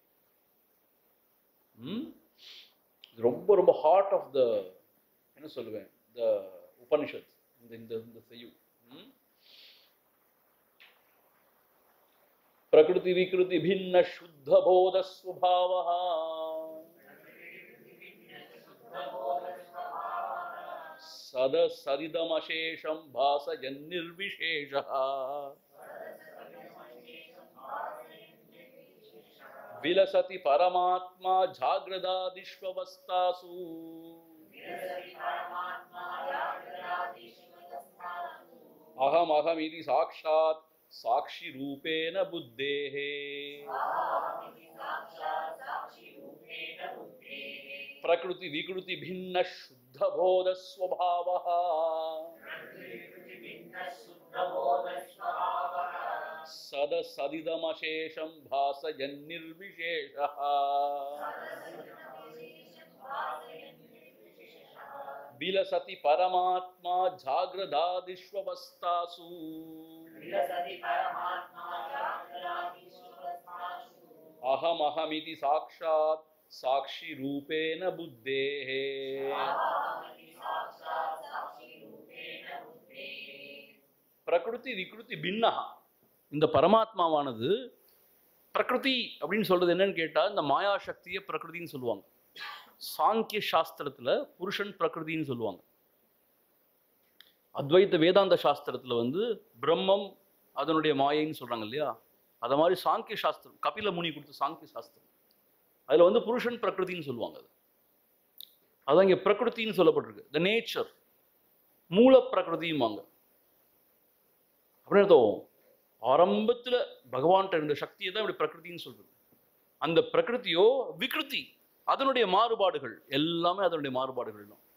ரொம்ப ரொம்ப ஹார்ட் ஆஃப் த என்ன சொல்லுவேன் த உபனிஷத் இந்த இந்த இந்த செய்யும் ம்? प्रकृति विकृति भिन्न शुद्ध बोध स्वभाव सद सदिदमशेषं भासजन्निर्विशेषः विलसति परमात्मा जाग्रदादिष्वस्थासु अहमहमिति साक्षात् साक्षिरूपेण बुद्धेः प्रकृति विकृति भिन्न शुद्ध बोध स्वभाव सद सदिदमशेषं भासजन्निर्विशेषः विलसति परमात्मा जाग्रदादिष्वस्थासु अहमहमिति साक्षात् साक्षिरूपेण बुद्धेः பிரகிருதி விகிருதி பின்னஹா இந்த பரமாத்மாவானது பிரகிருதி அப்படின்னு சொல்றது என்னன்னு கேட்டா இந்த மாயா சக்தியை பிரகிருதின்னு சொல்லுவாங்க சாங்கிய சாஸ்திரத்துல புருஷன் பிரகிருதின்னு சொல்லுவாங்க அத்வைத வேதாந்த சாஸ்திரத்துல வந்து பிரம்மம் அதனுடைய மாயைன்னு சொல்றாங்க இல்லையா அத மாதிரி சாங்கிய சாஸ்திரம் கபில முனி கொடுத்த சாங்கிய சாஸ்திரம் அதுல வந்து புருஷன் பிரகிருதின்னு சொல்லுவாங்க அது அதான் இங்க பிரகிருதின்னு சொல்லப்பட்டிருக்கு த நேச்சர் மூல பிரகிருதியுமாங்க அப்படின்னு அர்த்தம் ஆரம்பத்துல பகவான்கிட்ட இருந்த சக்தியை தான் இப்படி பிரகிருதின்னு சொல்றது அந்த பிரகிருதியோ விகிருதி அதனுடைய மாறுபாடுகள் எல்லாமே அதனுடைய மாறுபாடுகள் தான்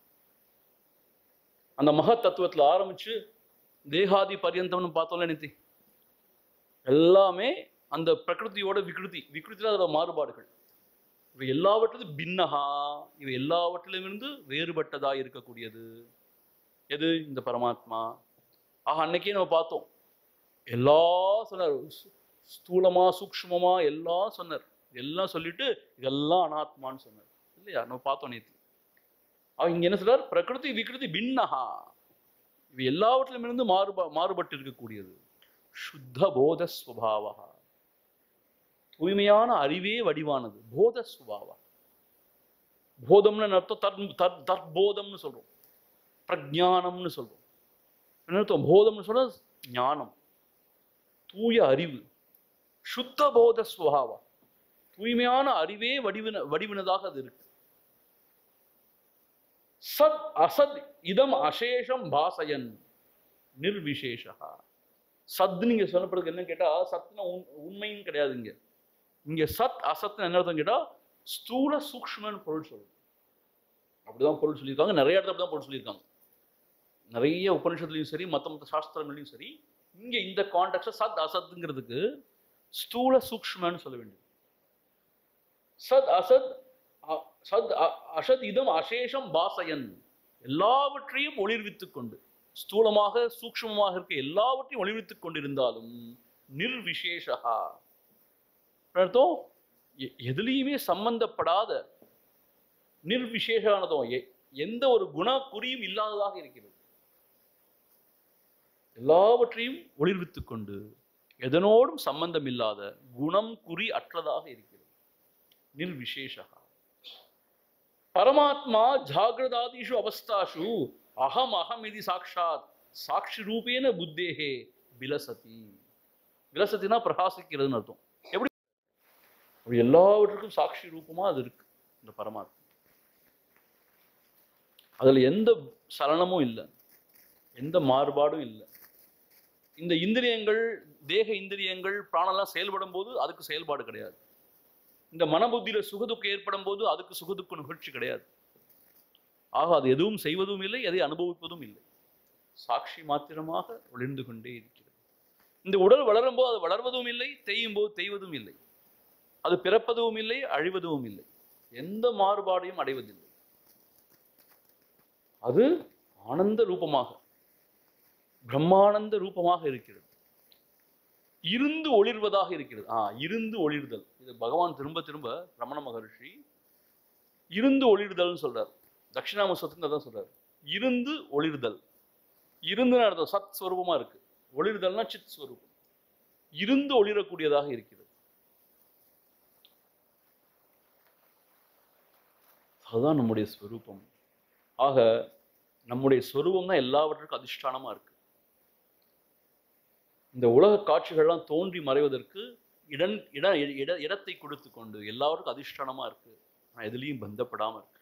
அந்த மகத் தத்துவத்துல ஆரம்பிச்சு தேகாதி பரியந்தம்னு பார்த்தோம்ல நித்தி எல்லாமே அந்த பிரகிருதியோட விகிருதி விகிருதியில அதோட மாறுபாடுகள் இவை எல்லாவற்றிலும் பின்னஹா இவை எல்லாவற்றிலும் இருந்து வேறுபட்டதா இருக்கக்கூடியது எது இந்த பரமாத்மா ஆக அன்னைக்கே நம்ம பார்த்தோம் எல்லா சொன்னார் சு- ஸ்தூலமா சூக்ஷ்மமா எல்லாம் சொன்னார் எல்லாம் சொல்லிட்டு இதெல்லாம் அனாத்மான்னு சொன்னார் இல்லையா நம்ம பார்த்தோம் நேத்து அவ இங்க என்ன சொல்றார் பிரகிருதி விகிருதி பின்னஹா இவை எல்லாவற்றிலும் இருந்து மாறுபா மாறுபட்டு இருக்கக்கூடியது சுத்த போத ஸ்வபாவா தூய்மையான அறிவே வடிவானது போத ஸ்வபாவா போதம்னு அர்த்தம் தர் தர் தற்போதம்னு சொல்றோம் பிரஜானம்னு சொல்றோம் என்ன அர்த்தம் போதம்னு சொன்னா ஞானம் தூய அறிவு சுத்த போத ஸ்வபாவா தூய்மையான அறிவே வடிவின வடிவினதாக அது இருக்கு சத் அசத் இதம் அசேஷம் பாசயன் நிர்விசேஷா சத் நீங்க சொல்லப்படுறது என்ன கேட்டா சத்னா உண் உண்மைன்னு கிடையாது இங்க இங்க சத் அசத்னு என்ன அர்த்தம் கேட்டா ஸ்தூல சூக்ஷ்மன்னு பொருள் சொல்லுது அப்படிதான் பொருள் சொல்லியிருக்காங்க நிறைய இடத்துல அப்படிதான் பொருள் சொல்லியிருக்காங்க நிறைய உபனிஷத்துலையும் சரி மற்ற மற்ற சாஸ்திரங்களையும் சரி இங்க இந்த கான்டெக்ட்ல சத் அசத்துங்கிறதுக்கு ஸ்தூல சூக்ஷ்மன்னு சொல்ல வேண்டியது சத் அசத் அ- சத் அ- அசத் இதம் அசேஷம் பாசயன் எல்லாவற்றையும் ஒளிர்வித்துக் கொண்டு ஸ்தூலமாக சூக்ஷ்மமாக இருக்க எல்லாவற்றையும் ஒளிர்வித்துக் கொண்டிருந்தாலும் நிர்விசேஷா அர்த்தம் எ- எதுலேயுமே சம்பந்தப்படாத நிர்விசேஷானதும் எ- எந்த ஒரு குண குறியும் இல்லாததாக இருக்கிறது எல்லாவற்றையும் ஒளிர்வித்துக் கொண்டு எதனோடும் சம்பந்தம் இல்லாத குணம் குறி அற்றதாக இருக்கிறது நிர்விசேஷா பரமாத்மா ஜாகிரதாதிஷு அவஸ்தாஷு அகம் அகம் இது சாட்சாத் சாட்சி ரூபேன புத்தேகே விலசதி விலசத்தினா பிரகாசிக்கிறதுன்னு அர்த்தம் எப்படி அப்படி எல்லாவற்றுக்கும் சாட்சி ரூபமா அது இருக்கு இந்த பரமாத்மா அதுல எந்த சலனமும் இல்லை எந்த மாறுபாடும் இல்லை இந்த இந்திரியங்கள் தேக இந்திரியங்கள் பிராணெல்லாம் செயல்படும் போது அதுக்கு செயல்பாடு கிடையாது இந்த மனபுத்தியில சுகதுக்கம் ஏற்படும் போது அதுக்கு சுகதுக்க நிகழ்ச்சி கிடையாது ஆக அது எதுவும் செய்வதும் இல்லை எதை அனுபவிப்பதும் இல்லை சாட்சி மாத்திரமாக ஒளிர்ந்து கொண்டே இருக்கிறது இந்த உடல் வளரும் போது அது வளர்வதும் இல்லை தேயும் போது தேய்வதும் இல்லை அது பிறப்பதும் இல்லை அழிவதும் இல்லை எந்த மாறுபாடையும் அடைவதில்லை அது ஆனந்த ரூபமாக பிரம்மானந்த ரூபமாக இருக்கிறது இருந்து ஒளிர்வதாக இருக்கிறது ஆ இருந்து ஒளிர்தல் இது பகவான் திரும்ப திரும்ப ரமண மகரிஷி இருந்து ஒளிர்தல்னு சொல்றார் தட்சிணாமசத்துன்னு அதான் சொல்றாரு இருந்து ஒளிர்தல் இருந்துன்னு அர்த்தம் சத் ஸ்வரூபமா இருக்கு ஒளிர்தல்னா சித் ஸ்வரூபம் இருந்து ஒளிரக்கூடியதாக இருக்கிறது அதுதான் நம்முடைய ஸ்வரூபம் ஆக நம்முடைய ஸ்வரூபம் தான் எல்லாவற்றுக்கும் அதிஷ்டானமா இருக்கு இந்த உலக காட்சிகள்லாம் தோன்றி மறைவதற்கு இடன் இட இட இடத்தை கொடுத்து கொண்டு எல்லாருக்கும் அதிஷ்டானமா இருக்கு ஆனால் எதுலேயும் பந்தப்படாம இருக்கு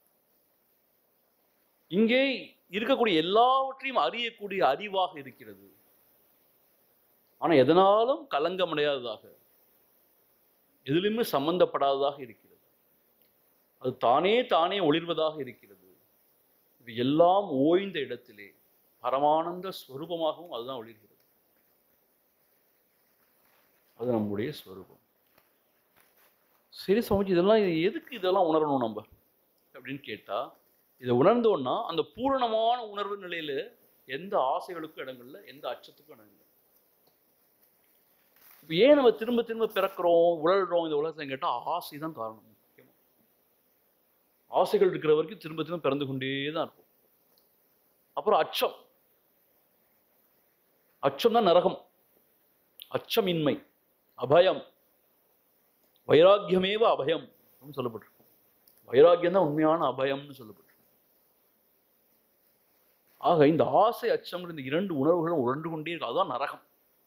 இங்கே இருக்கக்கூடிய எல்லாவற்றையும் அறியக்கூடிய அறிவாக இருக்கிறது ஆனா எதனாலும் கலங்கமடையாததாக எதிலுமே சம்பந்தப்படாததாக இருக்கிறது அது தானே தானே ஒளிர்வதாக இருக்கிறது இது எல்லாம் ஓய்ந்த இடத்திலே பரமானந்த ஸ்வரூபமாகவும் அதுதான் ஒளிர்கிறது அது நம்முடைய ஸ்வரூபம் சரி சுவாமிஜி இதெல்லாம் இது எதுக்கு இதெல்லாம் உணரணும் நம்ம அப்படின்னு கேட்டா இதை உணர்ந்தோன்னா அந்த பூரணமான உணர்வு நிலையில எந்த ஆசைகளுக்கும் இடங்கள்ல எந்த அச்சத்துக்கும் இடம் இல்லை இப்போ ஏன் நம்ம திரும்ப திரும்ப பிறக்கிறோம் உழல்றோம் இந்த உலகத்தை கேட்டா ஆசை தான் காரணம் முக்கியமா ஆசைகள் இருக்கிற வரைக்கும் திரும்ப திரும்ப பிறந்து கொண்டே தான் இருக்கும் அப்புறம் அச்சம் அச்சம் தான் நரகம் அச்சமின்மை அபயம் வைராக்கியமேவ அபயம் அப்படின்னு சொல்லப்பட்டிருக்கும் வைராக்கியம் தான் உண்மையான அபயம்னு சொல்லப்பட்டிருக்கு ஆக இந்த ஆசை அச்சம் இந்த இரண்டு உணர்வுகளும் உழண்டு கொண்டே இருக்கு அதுதான் நரகம்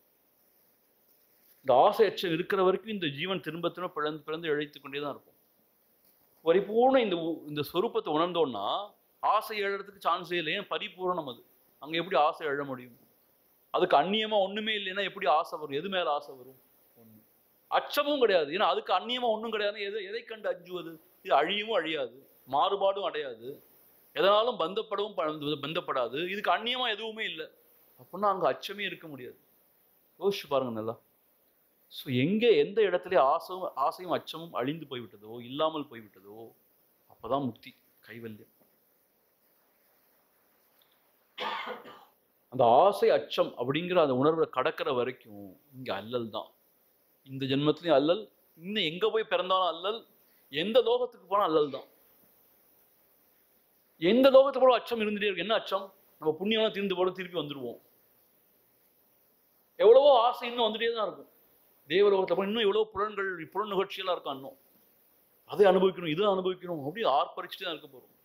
இந்த ஆசை அச்சம் இருக்கிற வரைக்கும் இந்த ஜீவன் திரும்ப திரும்ப பிறந்து பிறந்து இழைத்து கொண்டே தான் இருக்கும் பரிபூர்ண இந்த உ- இந்த சொரூபத்தை உணர்ந்தோம்னா ஆசை எழறதுக்கு சான்ஸே இல்லை ஏன் பரிபூரணம் அது அங்க எப்படி ஆசை எழ முடியும் அதுக்கு அந்நியமா ஒண்ணுமே இல்லைன்னா எப்படி ஆசை வரும் எது மேல ஆசை வரும் ஒண்ணு அச்சமும் கிடையாது ஏன்னா அதுக்கு அந்நியமா ஒண்ணும் கிடையாது எதை எதை கண்டு அஞ்சுவது இது அழியவும் அழியாது மாறுபாடும் அடையாது எதனாலும் பந்தப்படவும் ப- பந்தப்படாது இதுக்கு அந்நியமா எதுவுமே இல்லை அப்படின்னா அங்க அச்சமே இருக்க முடியாது யோசிச்சு பாருங்க நல்லா ஸோ எங்கே எந்த இடத்துல ஆசையும் ஆசையும் அச்சமும் அழிந்து போய்விட்டதோ இல்லாமல் போய்விட்டதோ அப்பதான் முக்தி கைவல்யம் அந்த ஆசை அச்சம் அப்படிங்கிற அந்த உணர்வை கடக்கிற வரைக்கும் இங்க அல்லல் தான் இந்த ஜென்மத்திலையும் அல்லல் இன்னும் எங்க போய் பிறந்தாலும் அல்லல் எந்த லோகத்துக்கு போனா அல்லல் தான் எந்த லோகத்துக்கு போல அச்சம் இருந்துட்டே இருக்கு என்ன அச்சம் நம்ம புண்ணியம்லாம் தீர்ந்து போல திருப்பி வந்துடுவோம் எவ்வளவோ ஆசை இன்னும் வந்துட்டே தான் இருக்கும் தேவலோகத்துல போய் இன்னும் எவ்வளவோ புலன்கள் புலன் நிகழ்ச்சியெல்லாம் இருக்கும் இன்னும் அதை அனுபவிக்கணும் இதை அனுபவிக்கணும் அப்படி ஆர்ப்பரிச்சுட்டே தான் இருக்க போறோம்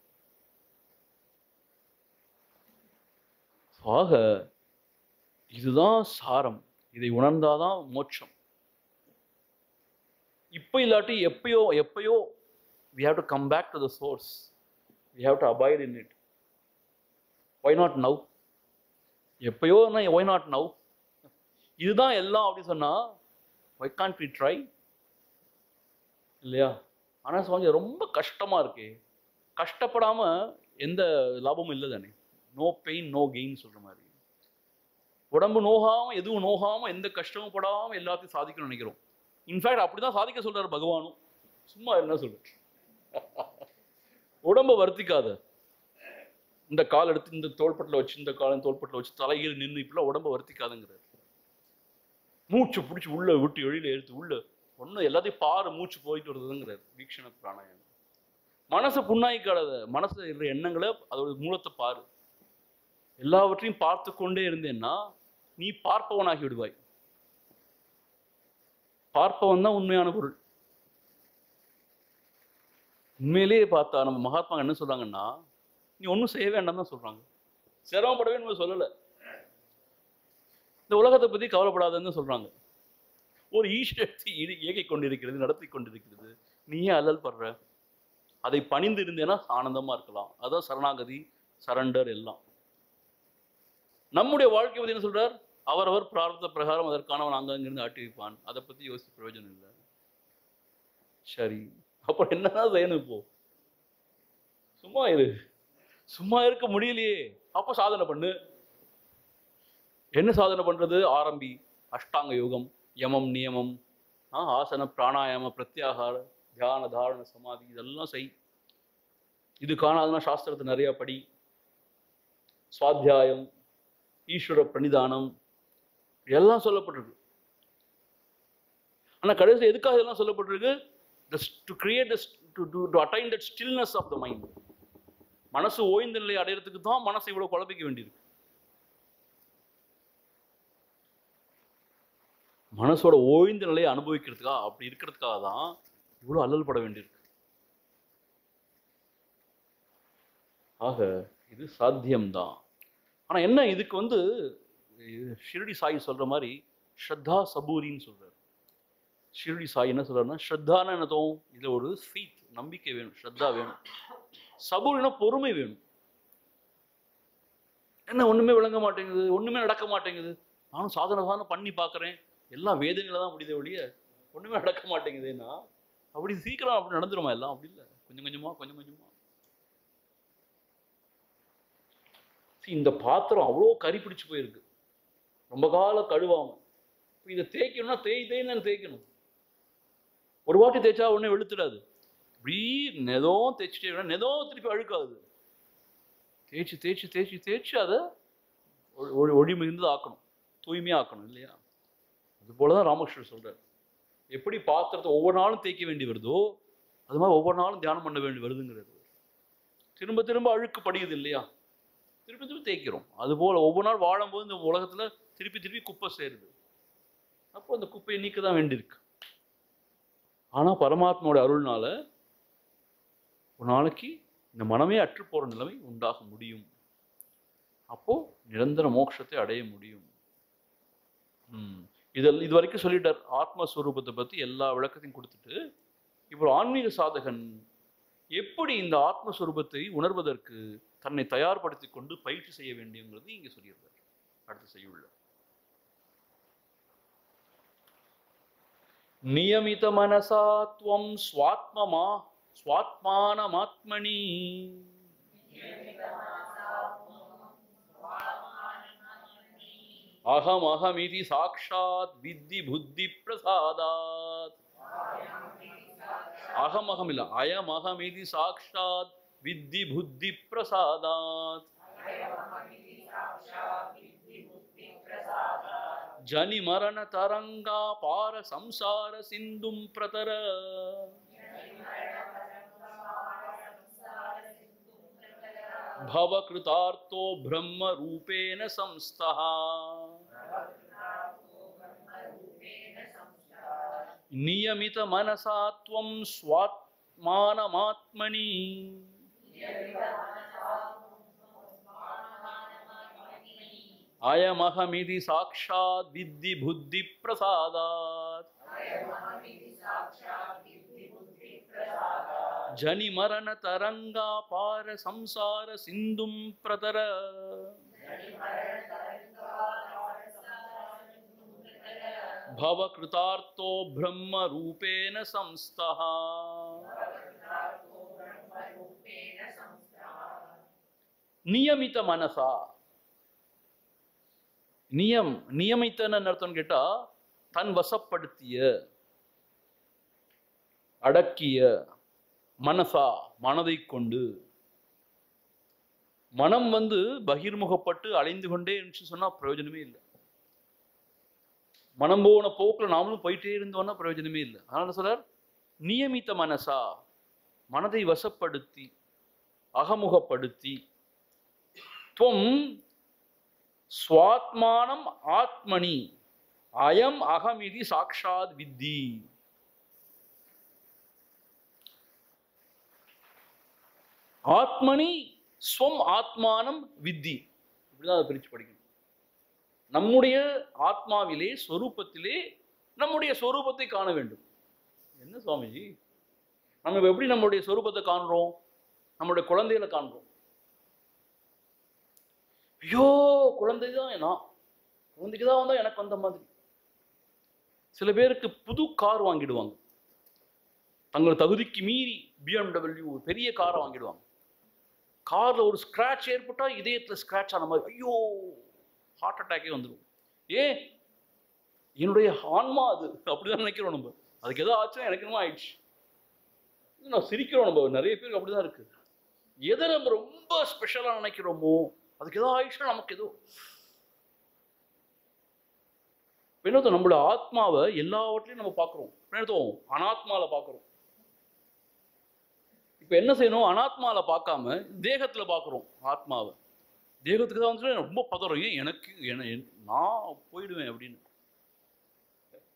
ஆக இதுதான் சாரம் இதை உணர்ந்தாதான் மோட்சம் இப்போ இல்லாட்டி எப்பயோ எப்பயோ we have to come back to the source we have to abide in it why not now எப்பயோ why not now இதுதான் எல்லாம் அப்படி சொன்னா why can't we try இல்லையா ஆனா சுவாமி ரொம்ப கஷ்டமா இருக்கே கஷ்டப்படாம எந்த லாபமும் இல்லை தானே நோ பெயின் நோ கெயின் சொல்ற மாதிரி உடம்பு நோகாம எதுவும் நோகாம எந்த கஷ்டமும் படாம எல்லாத்தையும் சாதிக்கணும்னு நினைக்கிறோம் இன்ஃபேக்ட் அப்படிதான் சாதிக்க சொல்றாரு பகவானும் சும்மா என்ன சொல்லு உடம்ப வருத்திக்காத இந்த கால் எடுத்து இந்த தோள்பட்டில் வச்சு இந்த காலம் தோள்பட்டில் வச்சு தலையில் நின்று இப்படிலாம் உடம்ப வருத்திக்காதுங்கிறார் மூச்சு பிடிச்சி உள்ள விட்டு வெளியில எடுத்து உள்ள ஒன்றும் எல்லாத்தையும் பாரு மூச்சு போயிட்டு வருதுங்கிறார் வீக்ஷண பிராணாயாமம் மனசை புண்ணாய்க்காத மனசுல இருக்கிற எண்ணங்களை அதோட மூலத்தை பாரு எல்லாவற்றையும் பார்த்து கொண்டே இருந்தேன்னா நீ பார்ப்பவனாகி விடுவாய் பார்ப்பவன் தான் உண்மையான பொருள் உண்மையிலேயே பார்த்தா நம்ம மகாத்மா என்ன சொல்றாங்கன்னா நீ ஒன்றும் செய்ய வேண்டாம் தான் சொல்றாங்க சிரமப்படவே நம்ம சொல்லலை இந்த உலகத்தை பத்தி கவலைப்படாதன்னு சொல்றாங்க ஒரு ஈஸ்வரத்தை இரு இயக்கிக் கொண்டிருக்கிறது நடத்தி கொண்டிருக்கிறது நீ ஏன் அல்லல் படுற அதை பணிந்து இருந்தேன்னா ஆனந்தமா இருக்கலாம் அதான் சரணாகதி சரண்டர் எல்லாம் நம்முடைய வாழ்க்கை பத்தி என்ன சொல்றார் அவரவர் பிரார்த்த பிரகாரம் அதற்கானவன் அங்கங்கிருந்து ஆட்டி வைப்பான் அதை பத்தி யோசிச்சு பிரயோஜனம் இல்லை சரி அப்புறம் என்னதான் செய்யணும் இப்போ சும்மா இரு சும்மா இருக்க முடியலையே அப்ப சாதனை பண்ணு என்ன சாதனை பண்றது ஆரம்பி அஷ்டாங்க யோகம் யமம் நியமம் ஆ, ஆசன பிராணாயாம பிரத்யாகார தியான தாரண சமாதி இதெல்லாம் செய் இது காணாதுன்னா சாஸ்திரத்தை நிறைய படி சுவாத்தியாயம் ஈஸ்வர பிரணிதானம் எல்லாம் சொல்லப்பட்டிருக்கு ஆனா கடைசியில் எதுக்காக இதெல்லாம் சொல்லப்பட்டிருக்கு to create to to attain that stillness of the mind மனசு ஓய்ந்த நிலை அடையிறதுக்கு தான் மனசை இவ்வளவு குழப்பிக்க வேண்டியிருக்கு மனசோட ஓய்ந்த நிலையை அனுபவிக்கிறதுக்காக அப்படி இருக்கிறதுக்காக தான் இவ்வளோ அல்லல் பட வேண்டியிருக்கு ஆக இது சாத்தியம்தான் ஆனா என்ன இதுக்கு வந்து இது ஷிரடி சாய் சொல்ற மாதிரி ஸ்ரத்தா சபூரின்னு சொல்றாரு ஷிரடி சாய் என்ன சொல்றாருன்னா ஸ்ரத்தான என்னதும் இதுல ஒரு ஃபீத் நம்பிக்கை வேணும் ஸ்ரத்தா வேணும் சபூரினா பொறுமை வேணும் என்ன ஒண்ணுமே விளங்க மாட்டேங்குது ஒண்ணுமே நடக்க மாட்டேங்குது நானும் சாதனை சாதனை பண்ணி பார்க்கறேன் எல்லாம் வேதனையில தான் முடியுதே ஒழிய ஒண்ணுமே நடக்க மாட்டேங்குதுன்னா அப்படி சீக்கிரம் அப்படி நடந்துருமா எல்லாம் அப்படி இல்லை கொஞ்சம் கொஞ்சமா கொஞ்சம் கொஞ்சமா See, இந்த பாத்திரம் அவ்வளோ கறி பிடிச்சு போயிருக்கு ரொம்ப காலம் கழுவாம இப்ப இதை தேய்க்கணும்னா தேய் தேய்ன்னு தேய்க்கணும் ஒரு வாட்டி தேய்ச்சா உடனே வெளுத்துடாது இப்படி நெதம் தேய்ச்சிட்டே வேணா நெதம் திருப்பி அழுக்காது தேய்ச்சி தேய்ச்சி தேய்ச்சி தேய்ச்சி அதை ஒ- ஒளி ஒளி மிகுந்தது ஆக்கணும் தூய்மையா ஆக்கணும் இல்லையா அது போல தான் ராமகிருஷ்ணர் சொல்றார் எப்படி பாத்திரத்தை ஒவ்வொரு நாளும் தேய்க்க வேண்டி வருதோ அது மாதிரி ஒவ்வொரு நாளும் தியானம் பண்ண வேண்டி வருதுங்கிறது திரும்ப திரும்ப அழுக்கு படியுது இல்லையா திருப்பி திருப்பி தேய்க்கிறோம் அதுபோல ஒவ்வொரு நாள் வாழும்போது இந்த உலகத்துல திருப்பி திருப்பி குப்பை சேருது அப்போ அந்த குப்பையை நீக்க தான் வேண்டியிருக்கு ஆனா பரமாத்மாவோட அருள்னால ஒரு நாளைக்கு இந்த மனமே அற்று போற நிலைமை உண்டாக முடியும் அப்போ நிரந்தர மோட்சத்தை அடைய முடியும் ம் இதில் இது வரைக்கும் சொல்லிட்டார் ஆத்மஸ்வரூபத்தை பத்தி எல்லா விளக்கத்தையும் கொடுத்துட்டு இப்போ ஆன்மீக சாதகன் எப்படி இந்த ஆத்மஸ்வரூபத்தை உணர்வதற்கு தன்னை தயார்படுத்தி கொண்டு பயிற்சி செய்ய வேண்டியங்கிறது இங்க சொல்லியிருந்தார் அடுத்து செய்யுள்ள நியமித மனசா துவம் ஸ்வாத்மமா ஸ்வாத்மானமாத்மனி அகம் அகமிதி சாக்ஷாத் வித்தி புத்தி பிரசாதாத் அகம் அகம் இல்ல அயம் அகமிதி சாக்ஷாத் வித்தி புத்தி பிரசாதாத் ஜனி மரண தரங்கா பார சம்சார சிந்தும் பிரதர भव कृतार्थो ब्रह्म रूपेण संस्थः नियमित मनसा त्वं स्वात्मानमात्मनि अयमहमिति साक्षात् विद्धि बुद्धि प्रसादात् जनि मरण तरंगा पार संसार सिंधुम प्रतर भव कृतार्थो ब्रह्म रूपेण संस्थः நியமித்த மனசா நியம் நியமித்தன அர்த்தம் கேட்டா தன் வசப்படுத்திய அடக்கிய மனசா மனதை கொண்டு மனம் வந்து பகிர்முகப்பட்டு அலைந்து கொண்டே இருந்துச்சு சொன்னா பிரயோஜனமே இல்லை மனம் போன போக்குல நாமளும் போயிட்டே இருந்தோம்னா பிரயோஜனமே இல்லை அதனால சொல்றார் நியமித்த மனசா மனதை வசப்படுத்தி அகமுகப்படுத்தி துவம் ஸ்வாத்மானம் ஆத்மனி அயம் அகமிதி சாக்ஷாத் வித்தி ஆத்மனி ஸ்வம் ஆத்மானம் வித்தி இப்படிதான் அதை பிரிச்சு படிக்கணும் நம்முடைய ஆத்மாவிலே ஸ்வரூபத்திலே நம்முடைய ஸ்வரூபத்தை காண வேண்டும் என்ன சுவாமிஜி நம்ம இப்ப எப்படி நம்முடைய ஸ்வரூபத்தை காண்றோம் நம்மளுடைய குழந்தைகளை காண்றோம் ஐயோ குழந்தை தான் நான் குழந்தைக்கு தான் வந்தா எனக்கு வந்த மாதிரி சில பேருக்கு புது கார் வாங்கிடுவாங்க தங்கள் தகுதிக்கு மீறி பிஎம்டபிள்யூ ஒரு பெரிய காரை வாங்கிடுவாங்க கார்ல ஒரு ஸ்கிராட்ச் ஏற்பட்டா இதயத்துல ஸ்கிராட்ச் ஆன மாதிரி ஐயோ ஹார்ட் அட்டாக்கே வந்துடும் ஏன் என்னுடைய ஆன்மா அது அப்படிதான் நினைக்கிறோம் நம்ம அதுக்கு ஏதோ ஆச்சுன்னா எனக்கு என்னமோ ஆயிடுச்சு இது நான் சிரிக்கிறோம் நம்ம நிறைய பேருக்கு அப்படிதான் இருக்கு எதை நம்ம ரொம்ப ஸ்பெஷலா நினைக்கிறோமோ அதுக்கு ஏதோ ஆயிடுச்சுன்னா நமக்கு ஏதோ என்னதோ நம்மளோட ஆத்மாவை எல்லாவற்றையும் நம்ம பார்க்குறோம் என்னதோ அனாத்மால பார்க்குறோம் இப்போ என்ன செய்யணும் அனாத்மால பார்க்காம தேகத்துல பார்க்குறோம் ஆத்மாவை தேகத்துக்கு தான் வந்து ரொம்ப பதறும் ஏன் எனக்கு என என்- நான் போயிடுவேன் அப்படின்னு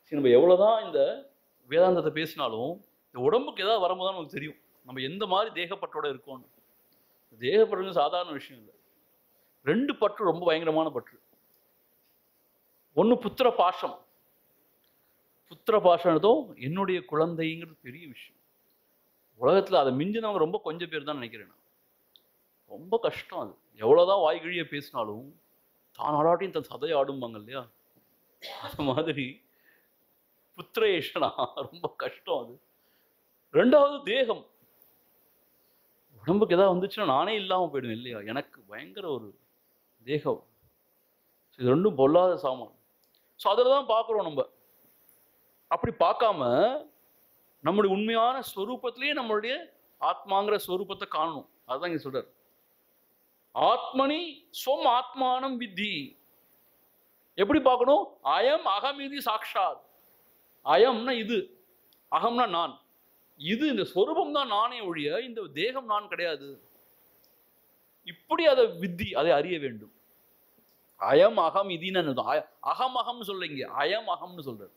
சரி நம்ம எவ்வளவுதான் இந்த வேதாந்தத்தை பேசினாலும் இந்த உடம்புக்கு ஏதாவது வரும்போது தான் நமக்கு தெரியும் நம்ம எந்த மாதிரி தேகப்பற்றோட இருக்கோம்னு தேகப்பற்றுங்க சாதாரண விஷயம் இல்லை ரெண்டு பற்று ரொம்ப பயங்கரமான பற்று ஒன்று புத்திர பாசம் புத்திர பாசனதும் என்னுடைய குழந்தைங்கிறது பெரிய விஷயம் உலகத்துல அதை மிஞ்சினவங்க ரொம்ப கொஞ்சம் பேர் தான் நினைக்கிறேன் நான். ரொம்ப கஷ்டம் அது எவ்வளவுதான் வாய்கிழிய பேசினாலும் தான் ஆடாட்டியும் தன் சதையை ஆடும்பாங்க இல்லையா அது மாதிரி புத்திரேஷனா ரொம்ப கஷ்டம் அது ரெண்டாவது தேகம் உடம்புக்கு ஏதாவது வந்துச்சுன்னா நானே இல்லாம போயிடுவேன் இல்லையா எனக்கு பயங்கர ஒரு தேகம் இது ரெண்டும் பொல்லாத சாமான் ஸோ அதில் தான் பார்க்குறோம் நம்ம அப்படி பார்க்காம நம்முடைய உண்மையான ஸ்வரூபத்திலேயே நம்மளுடைய ஆத்மாங்கிற ஸ்வரூபத்தை காணணும் அதுதான் இங்க சொல்றார் ஆத்மனி ஸ்வம் ஆத்மானம் வித்தி எப்படி பார்க்கணும் அயம் அகமிதி சாக்ஷாத் அயம்னா இது அகம்னா நான் இது இந்த ஸ்வரூபம் தான் நானே ஒழிய இந்த தேகம் நான் கிடையாது இப்படி அதை வித்தி அதை அறிய வேண்டும் அயம் அகம் இதின்னு அர்த்தம். அய- அகம் அகம்னு சொல்ல இங்க அயம் அகம்னு சொல்றாரு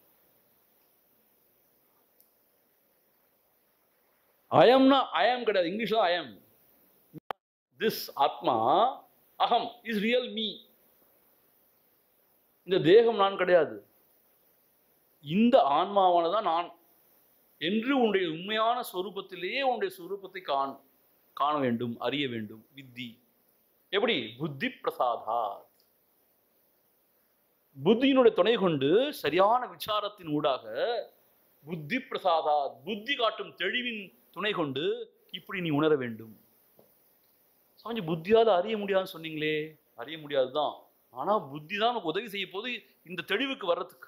அயம்னா அயம் கிடையாது இங்கிலீஷ்ல அயம் திஸ் ஆத்மா அகம் இஸ் ரியல் மீ இந்த தேகம் நான் கிடையாது இந்த ஆன்மாவானதான் நான் என்று உன்னுடைய உண்மையான ஸ்வரூபத்திலேயே உன்னுடைய ஸ்வரூபத்தை காண் காண வேண்டும் அறிய வேண்டும் வித்தி எப்படி புத்தி பிரசாதா புத்தியினுடைய துணை கொண்டு சரியான விசாரத்தின் ஊடாக புத்தி பிரசாதா புத்தி காட்டும் தெளிவின் துணை கொண்டு இப்படி நீ உணர வேண்டும் சாமி புத்தியால அறிய முடியாதுன்னு சொன்னீங்களே அறிய முடியாதுதான் ஆனா புத்தி தான் நமக்கு உதவி செய்ய போது இந்த தெளிவுக்கு வர்றதுக்கு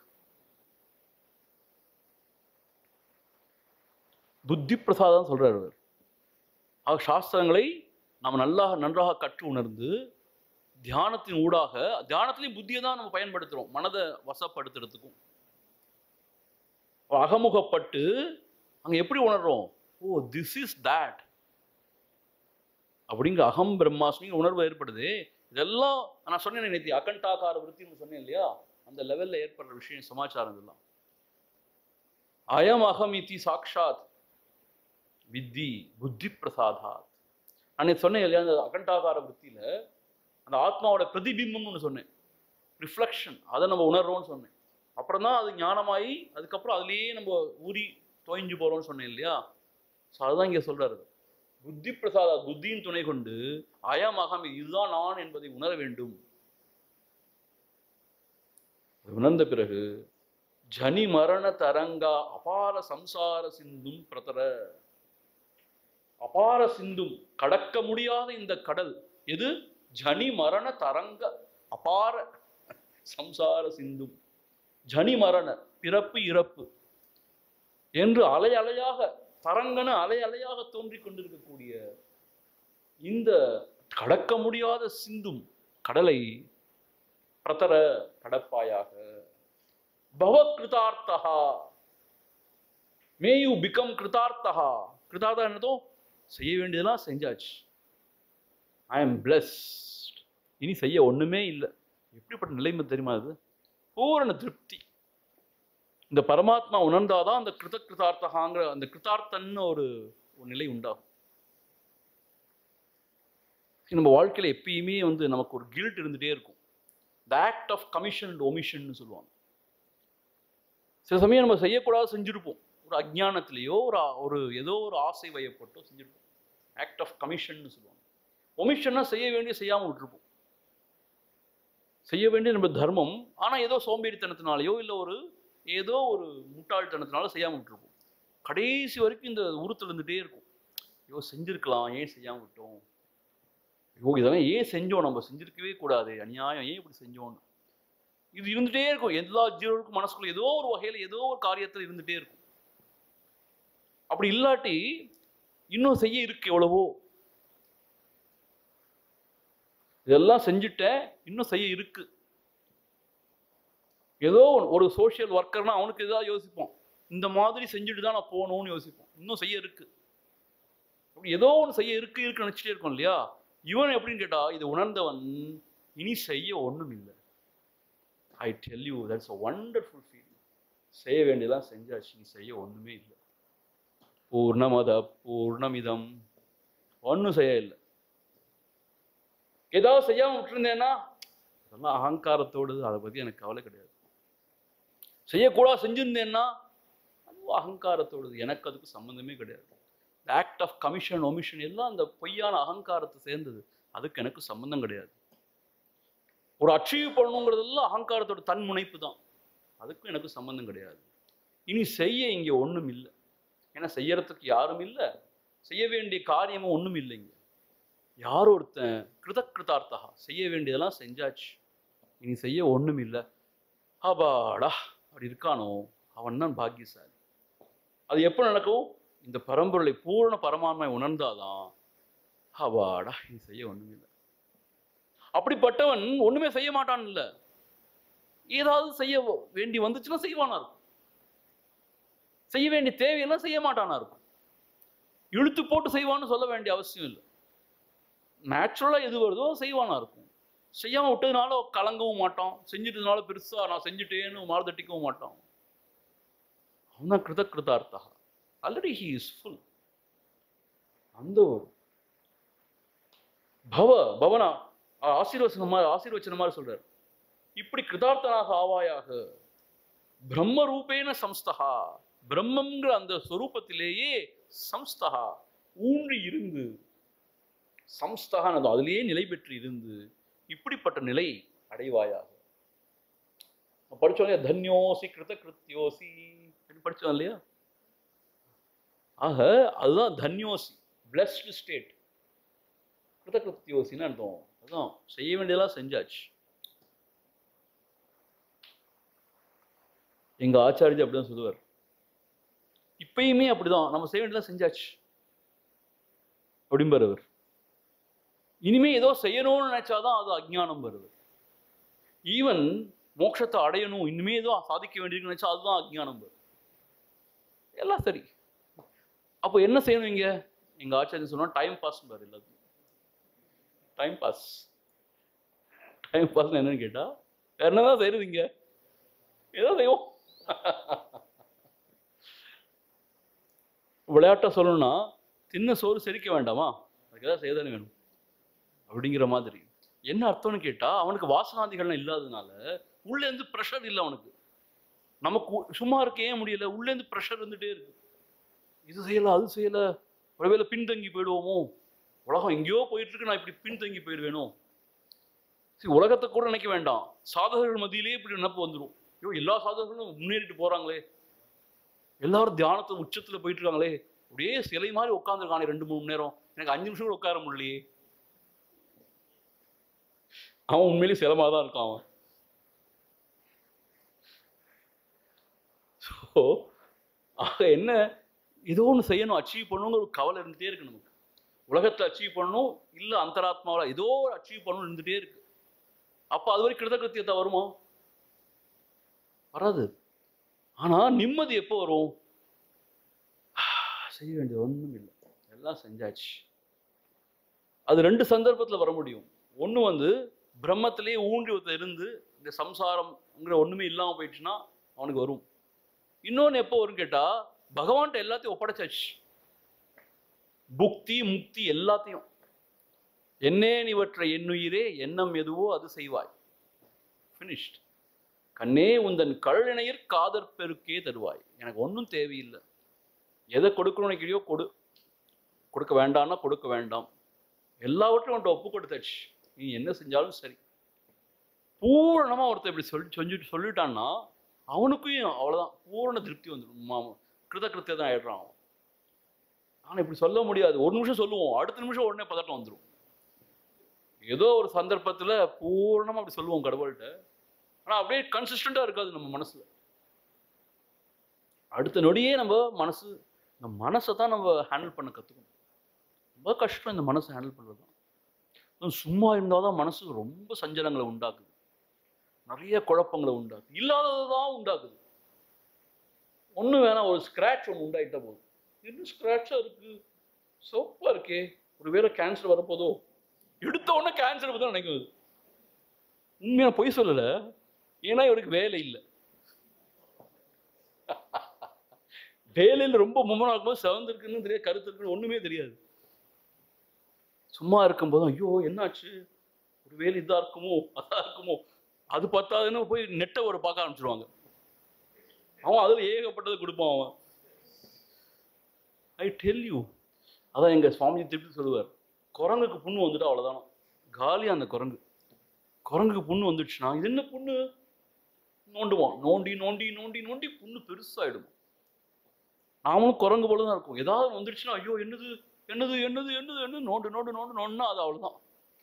புத்தி பிரசாதம் சொல்றாரு அவர் ஆக சாஸ்திரங்களை நாம் நல்லா நன்றாக கற்று உணர்ந்து தியானத்தின் ஊடாக தியானத்திலையும் புத்தியை தான் நம்ம பயன்படுத்துறோம் மனதை வசப்படுத்துறதுக்கும் அகமுகப்பட்டு அங்க எப்படி உணர்றோம் ஓ திஸ் இஸ் that அப்படிங்கிற அகம் பிரம்மாஸ்மிங்க உணர்வு ஏற்படுது இதெல்லாம் நான் சொன்னேன் நேற்று அகண்டாகார விருத்தின்னு சொன்னேன் இல்லையா அந்த லெவல்ல ஏற்படுற விஷயம் சமாச்சாரம் இதெல்லாம் அயம் அகம் இதி சாக்ஷாத் வித்தி புத்தி பிரசாதாத் நான் நேத்து சொன்னேன் இல்லையா அந்த அகண்டாகார விருத்தியில அந்த ஆத்மாவோட பிரதிபிம்பம்னு ஒன்று சொன்னேன் ரிஃப்ளெக்ஷன் அதை நம்ம உணர்றோம்னு சொன்னேன் அப்புறம் தான் அது ஞானமாயி அதுக்கப்புறம் அதுலேயே நம்ம ஊறி தோய்ஞ்சு போறோம்னு சொன்னேன் இல்லையா ஸோ அதுதான் இங்கே சொல்றாரு புத்தி பிரசாதா புத்தியின் துணை கொண்டு அயம் அகம் இதுதான் நான் என்பதை உணர வேண்டும் அது உணர்ந்த பிறகு ஜனி மரண தரங்கா அபார சம்சார சிந்தும் பிரதர அபார சிந்தும் கடக்க முடியாத இந்த கடல் எது ஜனி மரண தரங்க அபார சம்சார சிந்தும் ஜனி மரண பிறப்பு இறப்பு என்று அலை அலையாக தரங்கன அலை அலையாக தோன்றிக் கொண்டிருக்கக்கூடிய இந்த கடக்க முடியாத சிந்தும் கடலை பிரதர கடப்பாயாக பவ கிருதார்த்தா மே யூ பிகம் கிருதார்த்தா கிருதார்த்தா என்னதோ செய்ய வேண்டியதெல்லாம் செஞ்சாச்சு ஐ எம் பிளஸ்ட் இனி செய்ய ஒண்ணுமே இல்லை எப்படிப்பட்ட நிலைமை தெரியுமா அது பூரண திருப்தி இந்த பரமாத்மா உணர்ந்தாதான் அந்த கிருத கிருதார்த்தகாங்கிற அந்த கிருதார்த்தன்னு ஒரு ஒரு நிலை உண்டாகும் நம்ம வாழ்க்கையில எப்பயுமே வந்து நமக்கு ஒரு கில்ட் இருந்துட்டே இருக்கும் the act of commission and omission சொல்லுவாங்க சில சமயம் நம்ம செய்யக்கூடாது செஞ்சிருப்போம் ஒரு அஜ்ஞானத்திலேயோ ஒரு ஆ- ஒரு ஏதோ ஒரு ஆசை வயப்பட்டோ செஞ்சிருப்போம் ஆக்ட் ஆஃப் கமிஷன் சொல்லுவாங்க ஒமிஷன்னா செய்ய வேண்டிய செய்யாம விட்டுருப்போம் செய்ய வேண்டிய நம்ம தர்மம் ஆனா ஏதோ சோம்பேறித்தனத்தினாலேயோ இல்லை ஒரு ஏதோ ஒரு முட்டாள்தனத்தினால செய்யாம விட்டுருப்போம் கடைசி வரைக்கும் இந்த உறுத்தல் இருந்துட்டே இருக்கும் ஐயோ செஞ்சிருக்கலாம் ஏன் செய்யாம விட்டோம் ஐயோ இதெல்லாம் ஏன் செஞ்சோம் நம்ம செஞ்சிருக்கவே கூடாது அநியாயம் ஏன் இப்படி செஞ்சோம் இது இருந்துட்டே இருக்கும் எல்லா ஜீவனுக்கும் மனசுக்குள்ள ஏதோ ஒரு வகையில ஏதோ ஒரு காரியத்தில் இருந்துட்டே இருக்கும் அப்படி இல்லாட்டி இன்னும் செய்ய இருக்கு எவ்வளவோ இதெல்லாம் செஞ்சுட்டேன் இன்னும் செய்ய இருக்கு ஏதோ ஒண்ணு- ஒரு சோஷியல் ஒர்க்கர்னா அவனுக்கு ஏதாவது யோசிப்போம் இந்த மாதிரி செஞ்சுட்டு தான் நான் போகணும்னு யோசிப்போம் இன்னும் செய்ய இருக்கு அப்படி ஏதோ ஒன்று செய்ய இருக்கு இருக்கு நினைச்சிட்டே இருக்கோம் இல்லையா இவன் எப்படின்னு கேட்டா இது உணர்ந்தவன் இனி செய்ய ஒண்ணும் இல்லை I tell you that's a wonderful feeling செய்ய வேண்டியதெல்லாம் செஞ்சாச்சு நீ செய்ய ஒண்ணுமே இல்லை பூர்ணமத பூர்ணமிதம் ஒன்றும் செய்ய இல்லை ஏதாவது செய்யாம விட்டுருந்தேன்னா அதெல்லாம் அகங்காரத்தோடு அதை பத்தி எனக்கு கவலை கிடையாது செய்யக்கூடாது செஞ்சிருந்தேன்னா அதுவும் அகங்காரத்தோடு எனக்கு அதுக்கு சம்மந்தமே கிடையாது ஆக்ட் ஆஃப் கமிஷன் ஒமிஷன் எல்லாம் அந்த பொய்யான அகங்காரத்தை சேர்ந்தது அதுக்கு எனக்கு சம்மந்தம் கிடையாது ஒரு அச்சீவ் பண்ணணுங்கிறதெல்லாம் அகங்காரத்தோட தன் முனைப்பு தான் அதுக்கும் எனக்கு சம்மந்தம் கிடையாது இனி செய்ய இங்கே ஒன்றும் இல்லை ஏன்னா செய்யறதுக்கு யாரும் இல்லை செய்ய வேண்டிய காரியமும் ஒன்றும் இல்லைங்க யார் ஒருத்தன் கிருதக்கிருதார்த்தா செய்ய வேண்டியதெல்லாம் செஞ்சாச்சு இனி செய்ய ஒன்றும் இல்லை அபாடா அப்படி இருக்கானோ அவன் தான் பாக்கியசாலி அது எப்போ நடக்கும் இந்த பரம்பொருளை பூரண பரமான்மை உணர்ந்தாதான் அபாடா இனி செய்ய ஒன்றும் இல்லை அப்படிப்பட்டவன் ஒண்ணுமே செய்ய மாட்டான் இல்ல ஏதாவது செய்ய வேண்டி வந்துச்சுன்னா செய்வானா இருக்கும் செய்ய வேண்டிய தேவையெல்லாம் செய்ய மாட்டானா இருக்கும் இழுத்து போட்டு செய்வான்னு சொல்ல வேண்டிய அவசியம் இல்லை நேச்சுரலா எது வருதோ செய்வானா இருக்கும் செய்யாம விட்டதுனால கலங்கவும் மாட்டான் செஞ்சுட்டதுனால பெருசா நான் செஞ்சுட்டேன்னு மாறுதட்டிக்கவும் மாட்டான் அவன் தான் கிருத கிருதார்த்தா ஆல்ரெடி ஹி இஸ் ஃபுல் அந்த ஒரு பவ பவனா ஆ- ஆசீர்வச்சனம் மாதிரி ஆசீர்வச்சனம் மாதிரி சொல்றாரு இப்படி கிருதார்த்தனாக ஆவாயாக பிரம்ம ரூபேன சம்ஸ்தகா பிரம்மங்கிற அந்த ஸ்வரூபத்திலேயே சம்ஸ்தகா ஊன்றி இருந்து சம்ஸ்தகானது அதிலேயே நிலை பெற்று இருந்து இப்படிப்பட்ட நிலை அடைவாயாக படிச்சோம் இல்லையா தன்யோசி கிருத கிருத்தியோசி அப்படின்னு படிச்சோம் இல்லையா ஆக அதுதான் தன்யோசி பிளஸ்டு ஸ்டேட் கிருதகிருத்தியோசின்னு அர்த்தம் அதான் செய்ய வேண்டியதெல்லாம் செஞ்சாச்சு எங்க ஆச்சாரிஜி அப்படிதான் சொல்லுவார் இப்பயுமே அப்படிதான் நம்ம செய்ய வேண்டியதெல்லாம் செஞ்சாச்சு அப்படிம்பார் அவர் இனிமே ஏதோ செய்யணும்னு நினைச்சாதான் அது அஜ்ஞானம் வருது ஈவன் மோட்சத்தை அடையணும் இனிமே ஏதோ சாதிக்க வேண்டியதுன்னு நினைச்சா அதுதான் அஜ்ஞானம் வரும் எல்லாம் சரி அப்போ என்ன செய்யணும் இங்க எங்க ஆச்சாரியன் சொன்னா டைம் பாஸ் பாரு எல்லாத்தையும் டைம் பாஸ் டைம் பாஸ் என்னன்னு கேட்டா வேற என்னதான் செய்யறது இங்க ஏதோ செய்வோம் விளையாட்டா சொல்லணும்னா தின்ன சோறு செரிக்க வேண்டாமா அதுக்கு ஏதாவது செய்யதானே வேணும் அப்படிங்கிற மாதிரி என்ன அர்த்தம்னு கேட்டா அவனுக்கு வாசனாதிகள்லாம் இல்லாததுனால உள்ள இருந்து ப்ரெஷர் இல்லை அவனுக்கு நமக்கு உ- சும்மா இருக்க ஏன் முடியல உள்ள இருந்து ப்ரெஷர் இருந்துட்டே இருக்கு இது செய்யல அது செய்யல ஒருவேளை பின்தங்கி போயிடுவோமோ உலகம் எங்கேயோ போயிட்டு இருக்கு நான் இப்படி பின்தங்கி போயிடுவேனோ சரி உலகத்தை கூட நினைக்க வேண்டாம் சாதகர்கள் மத்தியிலே இப்படி நினப்பு வந்துடும் ஐயோ எல்லா சாதகர்களும் முன்னேறிட்டு போறாங்களே எல்லாரும் தியானத்தை உச்சத்துல போயிட்டு இருக்காங்களே அப்படியே சிலை மாதிரி உட்காந்துருக்கானே ரெண்டு மூணு மணி நேரம் எனக்கு அஞ்சு நிமிஷம் கூட உட்கார முடியலையே அவன் உண்மையிலேயே சிலமா தான் இருக்கான் அவன் ஸோ ஆக என்ன ஏதோ ஒன்று செய்யணும் அச்சீவ் பண்ணணுங்கிற ஒரு கவலை இருந்துகிட்டே இருக்கு நமக்கு உலகத்தை அச்சீவ் பண்ணணும் இல்லை அந்தராத்மாவில் ஏதோ ஒரு அச்சீவ் பண்ணணும் இருந்துகிட்டே இருக்கு அப்போ அது வரை கிருதகிருத்தியத்தை வருமா வராது ஆனா நிம்மதி எப்போ வரும் செய்ய வேண்டியது ஒன்றும் இல்லை எல்லாம் செஞ்சாச்சு அது ரெண்டு சந்தர்ப்பத்துல வர முடியும் ஒண்ணு வந்து பிரம்மத்திலே ஊன்றி ஒருத்தன் இருந்து இந்த சம்சாரம்ங்கிற ஒண்ணுமே இல்லாம போயிடுச்சுன்னா அவனுக்கு வரும் இன்னொன்னு எப்போ வரும் கேட்டா பகவான்கிட்ட எல்லாத்தையும் ஒப்படைச்சாச்சு புக்தி முக்தி எல்லாத்தையும் என்னேன் இவற்றை எண்ணுயிரே எண்ணம் எதுவோ அது செய்வாய் ஃபினிஷ்ட் கண்ணே உந்தன் கழனியர் காதற் பெருக்கே தருவாய் எனக்கு ஒன்றும் தேவையில்லை எதை கொடுக்கணும்னு நினைக்கிறியோ கொடு கொடுக்க வேண்டாம்னா கொடுக்க வேண்டாம் எல்லாவற்றையும் உன்ட்ட ஒப்பு கொடுத்தாச்சு நீ என்ன செஞ்சாலும் சரி பூரணமா ஒருத்தன் இப்படி சொல்லி சொல்லிட்டு சொல்லிட்டான்னா அவனுக்கும் அவ்வளவுதான் பூரண திருப்தி வந்துடும் கிருத கிருத்திய தான் ஆயிடுறான் அவன் ஆனா இப்படி சொல்ல முடியாது ஒரு நிமிஷம் சொல்லுவோம் அடுத்த நிமிஷம் உடனே பதட்டம் வந்துடும் ஏதோ ஒரு சந்தர்ப்பத்துல பூரணமா அப்படி சொல்லுவோம் கடவுள்கிட்ட ஆனா அப்படியே கன்சிஸ்டண்டா இருக்காது நம்ம மனசுல அடுத்த நொடியே நம்ம மனசு இந்த மனசை தான் நம்ம ஹேண்டில் பண்ண கத்துக்கணும் ரொம்ப கஷ்டம் இந்த மனசை ஹேண்டில் பண்றது தான் சும்மா இருந்தாதான் மனசு ரொம்ப சஞ்சலங்களை உண்டாக்குது நிறைய குழப்பங்களை உண்டாக்குது இல்லாததை தான் உண்டாக்குது ஒண்ணு வேணாம் ஒரு ஸ்கிராட்ச் ஒன்று உண்டாயிட்டா போதும் என்ன ஸ்கிராட்சா இருக்கு சோப்பா இருக்கே ஒருவேளை கேன்சர் வரப்போதோ எடுத்த உடனே கேன்சர் பத்தி தான் நினைக்கும் அது. உண்மையா பொய் சொல்லல ஏன்னா இவருக்கு வேலை இல்லை வேலையில் ரொம்ப மும்மரம் இருக்கும்போது செவந்து இருக்குன்னு தெரியாது கருத்து இருக்குன்னு ஒண்ணுமே தெரியாது சும்மா இருக்கும்போது ஐயோ என்னாச்சு ஒரு வேலை இதா இருக்குமோ அதா இருக்குமோ அது பத்தாதுன்னு போய் நெட்டை ஒரு பார்க்க ஆரம்பிச்சிருவாங்க அவன் அதுல ஏகப்பட்டது கொடுப்பான் அவன் ஐ டெல் யூ அதான் எங்க சுவாமி திருப்பி சொல்லுவார் குரங்குக்கு புண்ணு வந்துட்டு அவ்வளவுதான் காலி அந்த குரங்கு குரங்குக்கு புண்ணு வந்துடுச்சுன்னா இது என்ன புண்ணு நோண்டுவான் நோண்டி நோண்டி நோண்டி நோண்டி புண்ணு பெருசாயிடும் நாமளும் குரங்கு போல தான் இருக்கும் ஏதாவது வந்துடுச்சுன்னா ஐயோ என்னது என்னது என்னது என்னது என்னது நோண்டு நோண்டு நோண்டு நோண்டுனா அது அவ்வளவுதான்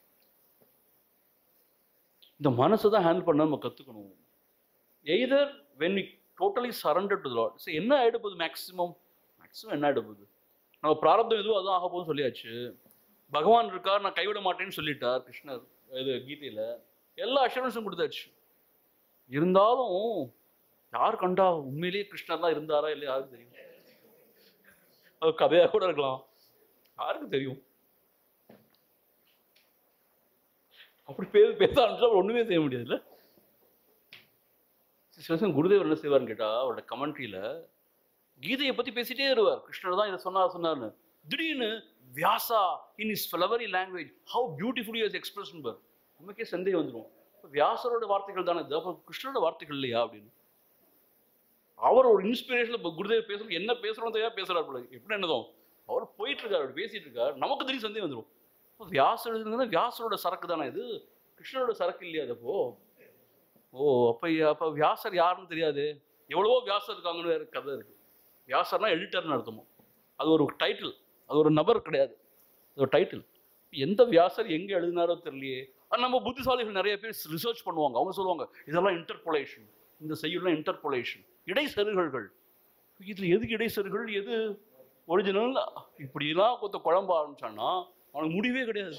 இந்த மனசை தான் ஹேண்டில் பண்ண நம்ம கத்துக்கணும் either when we totally surrender to lord சரி என்ன ஆகிட போகுது மேக்ஸிமம் மேக்ஸிமம் என்ன ஆகிட போகுது நம்ம பிராரப்தம் எதுவும் அதான் ஆக போகுதுன்னு சொல்லியாச்சு பகவான் இருக்கார் நான் கைவிட மாட்டேன்னு சொல்லிட்டார் கிருஷ்ணர் இது கீதையில எல்லா அஷூரன்ஸும் கொடுத்தாச்சு இருந்தாலும் யார் கண்டா உண்மையிலேயே கிருஷ்ணர் தான் இருந்தாரா இல்லையா யாருக்கு தெரியும் அது கதையா கூட இருக்கலாம் யாருக்கு தெரியும் அப்படி பேச பேச ஆரம்பிச்சா அப்புறம் ஒண்ணுமே செய்ய முடியாதுல்ல சிவசன் குருதேவர் என்ன செய்வார்னு கேட்டா அவரோட கமெண்ட்ரியில கீதையை பத்தி பேசிட்டே வருவார் கிருஷ்ணர் தான் இதை சொன்னார் சொன்னார்னு திடீர்னு Vyasa in his flowery language how beautifully is express பார் நமக்கே சந்தேகம் வந்துடும் வியாசரோட வார்த்தைகள் தானே இது அப்போ கிருஷ்ணரோட வார்த்தைகள் இல்லையா அப்படின்னு அவர் ஒரு இன்ஸ்பிரேஷன்ல இப்போ குருதேவ் பேசணும் என்ன பேசுறோம் தெரியா பேசுறாரு போல எப்படி என்னதும் அவர் போயிட்டு இருக்காரு அவர் பேசிட்டு இருக்காரு நமக்கு திடீர் சந்தேகம் வந்துடும் அப்போ வியாசர் எழுதுனா வியாசரோட சரக்கு தானே இது கிருஷ்ணரோட சரக்கு இல்லையா அது அப்போ ஓ அப்ப அப்ப வியாசர் யாருன்னு தெரியாது எவ்வளவோ வியாசர் இருக்காங்கன்னு வேற கதை இருக்கு வியாசர்னா எடிட்டர்னு அர்த்தமா அது ஒரு டைட்டில் அது ஒரு நபர் கிடையாது அது ஒரு டைட்டில் எந்த வியாசர் எங்க எழுதினாரோ தெரியலையே ஆனா நம்ம புத்திசாலிகள் நிறைய பேர் ரிசர்ச் பண்ணுவாங்க அவங்க சொல்லுவாங்க இதெல்லாம் இன்டர்பொலேஷன் இந்த செய்யுள்லாம் இன்டர்பொலேஷன் இடைச்செருகல்கள் இதுல எதுக்கு இடைச்செருகள் எது ஒரிஜினல் இப்படிலாம் கொத்த குழம்ப ஆரம்பிச்சான்னா அவனுக்கு முடிவே கிடையாது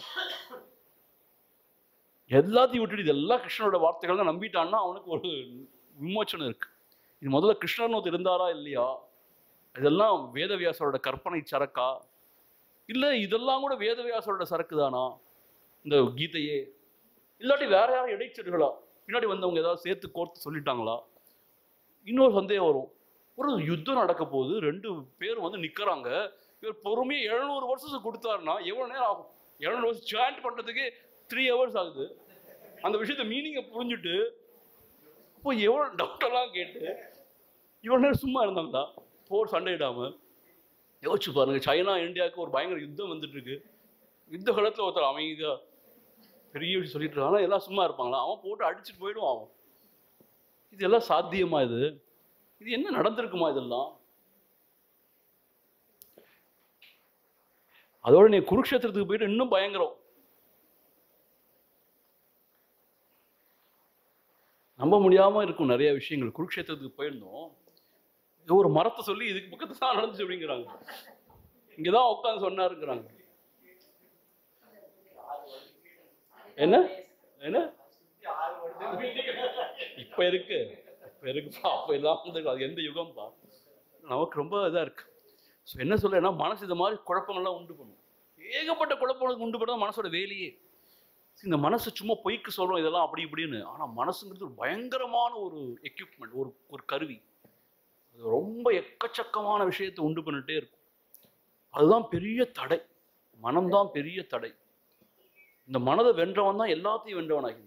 எல்லாத்தையும் விட்டுட்டு இதெல்லாம் கிருஷ்ணனோட வார்த்தைகள் தான் நம்பிட்டான்னா அவனுக்கு ஒரு விமோச்சனம் இருக்கு இது முதல்ல கிருஷ்ணன் ஒருத்தர் இருந்தாரா இல்லையா இதெல்லாம் வேதவியாசரோட கற்பனை சரக்கா இல்ல இதெல்லாம் கூட வேதவியாசரோட சரக்கு தானா இந்த கீதையே இல்லாட்டி வேற யாரும் இடைச்செருகளா பின்னாடி வந்தவங்க ஏதாவது சேர்த்து கோர்த்து சொல்லிட்டாங்களா இன்னொரு சந்தேகம் வரும் ஒரு யுத்தம் நடக்க போகுது ரெண்டு பேரும் வந்து நிக்கிறாங்க இவர் பொறுமையா எழுநூறு வருஷத்துக்கு கொடுத்தாருன்னா எவ்வளவு நேரம் ஆகும் எழுநூறு வருஷம் ஜாயிண்ட் பண்றதுக்கு த்ரீ ஹவர்ஸ் ஆகுது அந்த விஷயத்த மீனிங்கை புரிஞ்சுட்டு அப்போ எவ்வளவு டவுட் எல்லாம் கேட்டு இவ்வளவு நேரம் சும்மா இருந்தாங்களா போர் சண்டையிடாம யோசிச்சு பாருங்க சைனா இந்தியாவுக்கு ஒரு பயங்கர யுத்தம் வந்துட்டு இருக்கு யுத்த காலத்துல ஒருத்தர் அமைதியா பெரிய விஷயம் சொல்லிட்டு இருக்கான் ஆனா எல்லாம் சும்மா இருப்பாங்களா அவன் போட்டு அடிச்சுட்டு போயிடுவான் அவன் இது எல்லாம் சாத்தியமா இது இது என்ன நடந்திருக்குமா இதெல்லாம் அதோட நீ குருக்ஷேத்திரத்துக்கு போயிட்டு இன்னும் பயங்கரம் நம்ப முடியாம இருக்கும் நிறைய விஷயங்கள் குருக்ஷேத்திரத்துக்கு போயிருந்தோம் ஏதோ ஒரு மரத்தை சொல்லி இதுக்கு பக்கத்துல தான் நடந்துச்சு அப்படிங்கிறாங்க இங்கதான் உட்காந்து சொன்னாருங்கிறாங்க என்ன என்ன இப்ப இருக்கு இப்ப இருக்குப்பா அப்ப எல்லாம் வந்து அது எந்த யுகம்ப்பா நமக்கு ரொம்ப இதா இருக்கு ஸோ என்ன சொல்றேன்னா மனசு இந்த மாதிரி குழப்பங்கள்லாம் உண்டு பண்ணும் ஏகப்பட்ட குழப்பங்களுக்கு உண்டு பண்ண மனசோட வேலையே இந்த மனசு சும்மா பொய்க்கு சொல்றோம் இதெல்லாம் அப்படி இப்படின்னு ஆனா மனசுங்கிறது ஒரு பயங்கரமான ஒரு எக்யூப்மெண்ட் ஒரு ஒரு கருவி அது ரொம்ப எக்கச்சக்கமான விஷயத்தை உண்டு பண்ணிட்டே இருக்கும் அதுதான் பெரிய தடை மனம்தான் பெரிய தடை இந்த மனதை வென்றவன் தான் எல்லாத்தையும் வென்றவனாகின்றான்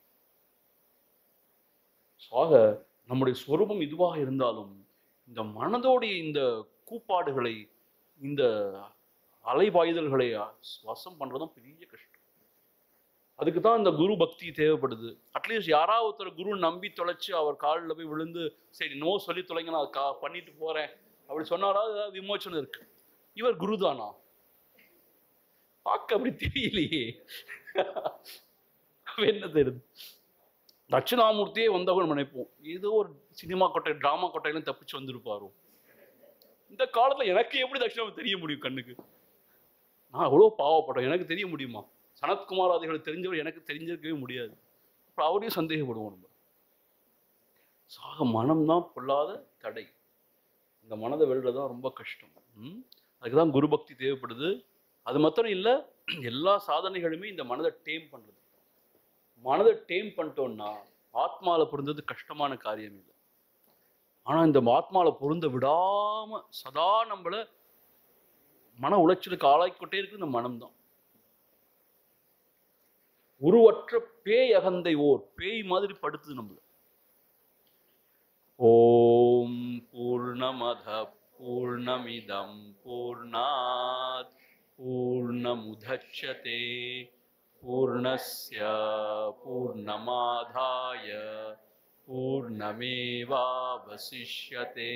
So, ஆக நம்முடைய ஸ்வரூபம் இதுவாக இருந்தாலும் இந்த மனதோடைய இந்த கூப்பாடுகளை இந்த அலைபாய்தல்களை வசம் பண்றதும் பெரிய கஷ்டம் அதுக்கு தான் இந்த குரு பக்தி தேவைப்படுது அட்லீஸ்ட் யாராவது ஒருத்தர் குரு நம்பி தொலைச்சு அவர் காலில் போய் விழுந்து சரி நோ சொல்லி தொலைங்க நான் கா பண்ணிட்டு போறேன் அப்படி சொன்னாராவது ஏதாவது விமோச்சனம் இருக்கு இவர் குரு தானா பார்க்க அப்படி தெரியலையே அவன் என்ன தெரியுது தட்சிணாமூர்த்தியே வந்தவன் நினைப்போம் ஏதோ ஒரு சினிமா கொட்டை டிராமா கொட்டையில தப்பிச்சு வந்திருப்பாரோ இந்த காலத்துல எனக்கு எப்படி தட்சிணாமூர்த்தி தெரிய முடியும் கண்ணுக்கு நான் எவ்வளோ பாவப்பட்டேன் எனக்கு தெரிய முடியுமா சனத்குமாராதிகள் தெரிஞ்சவர் எனக்கு தெரிஞ்சிருக்கவே முடியாது அப்புறம் அவரையும் சந்தேகப்படுவோம் நம்ம சாக மனம்தான் பொல்லாத தடை இந்த மனதை வெல்றது தான் ரொம்ப கஷ்டம் ம்? அதுக்கு தான் குரு பக்தி தேவைப்படுது அது மாத்திரம் இல்லை எல்லா சாதனைகளுமே இந்த மனதை டேம் பண்றது மனதை டேம் பண்ணிட்டோம்னா ஆத்மாவில் பிறந்தது கஷ்டமான காரியம் இல்லை ஆனா இந்த ஆத்மால பொருந்த விடாம சதா நம்மள மன உளைச்சலுக்கு ஆளாக்கிக்கிட்டே இருக்கு இந்த மனம்தான் உருவற்ற பேய் அகந்தை ஓர் பேய் மாதிரி படுத்துது நம்மள ஓம் பூர்ணமத பூர்ணமிதம் பூர்ணாத் பூர்ணமுதட்சதே பூர்ணஸ்ய பூர்ணமாதாய பூர்ணமேவாவசிஷ்யதே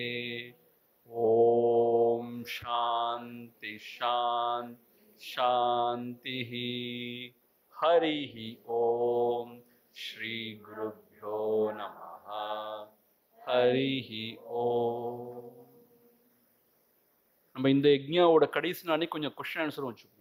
ஓம் சாந்தி சாந்தி शान्तिः हरिः ॐ श्रीगुरुभ्यो नमः हरिः ஓம் நம்ம இந்த யஜ்ஞாவோட கடைசி நாளே கொஞ்சம் கொஸ்டின் ஆன்சரும் வச்சுப்போம்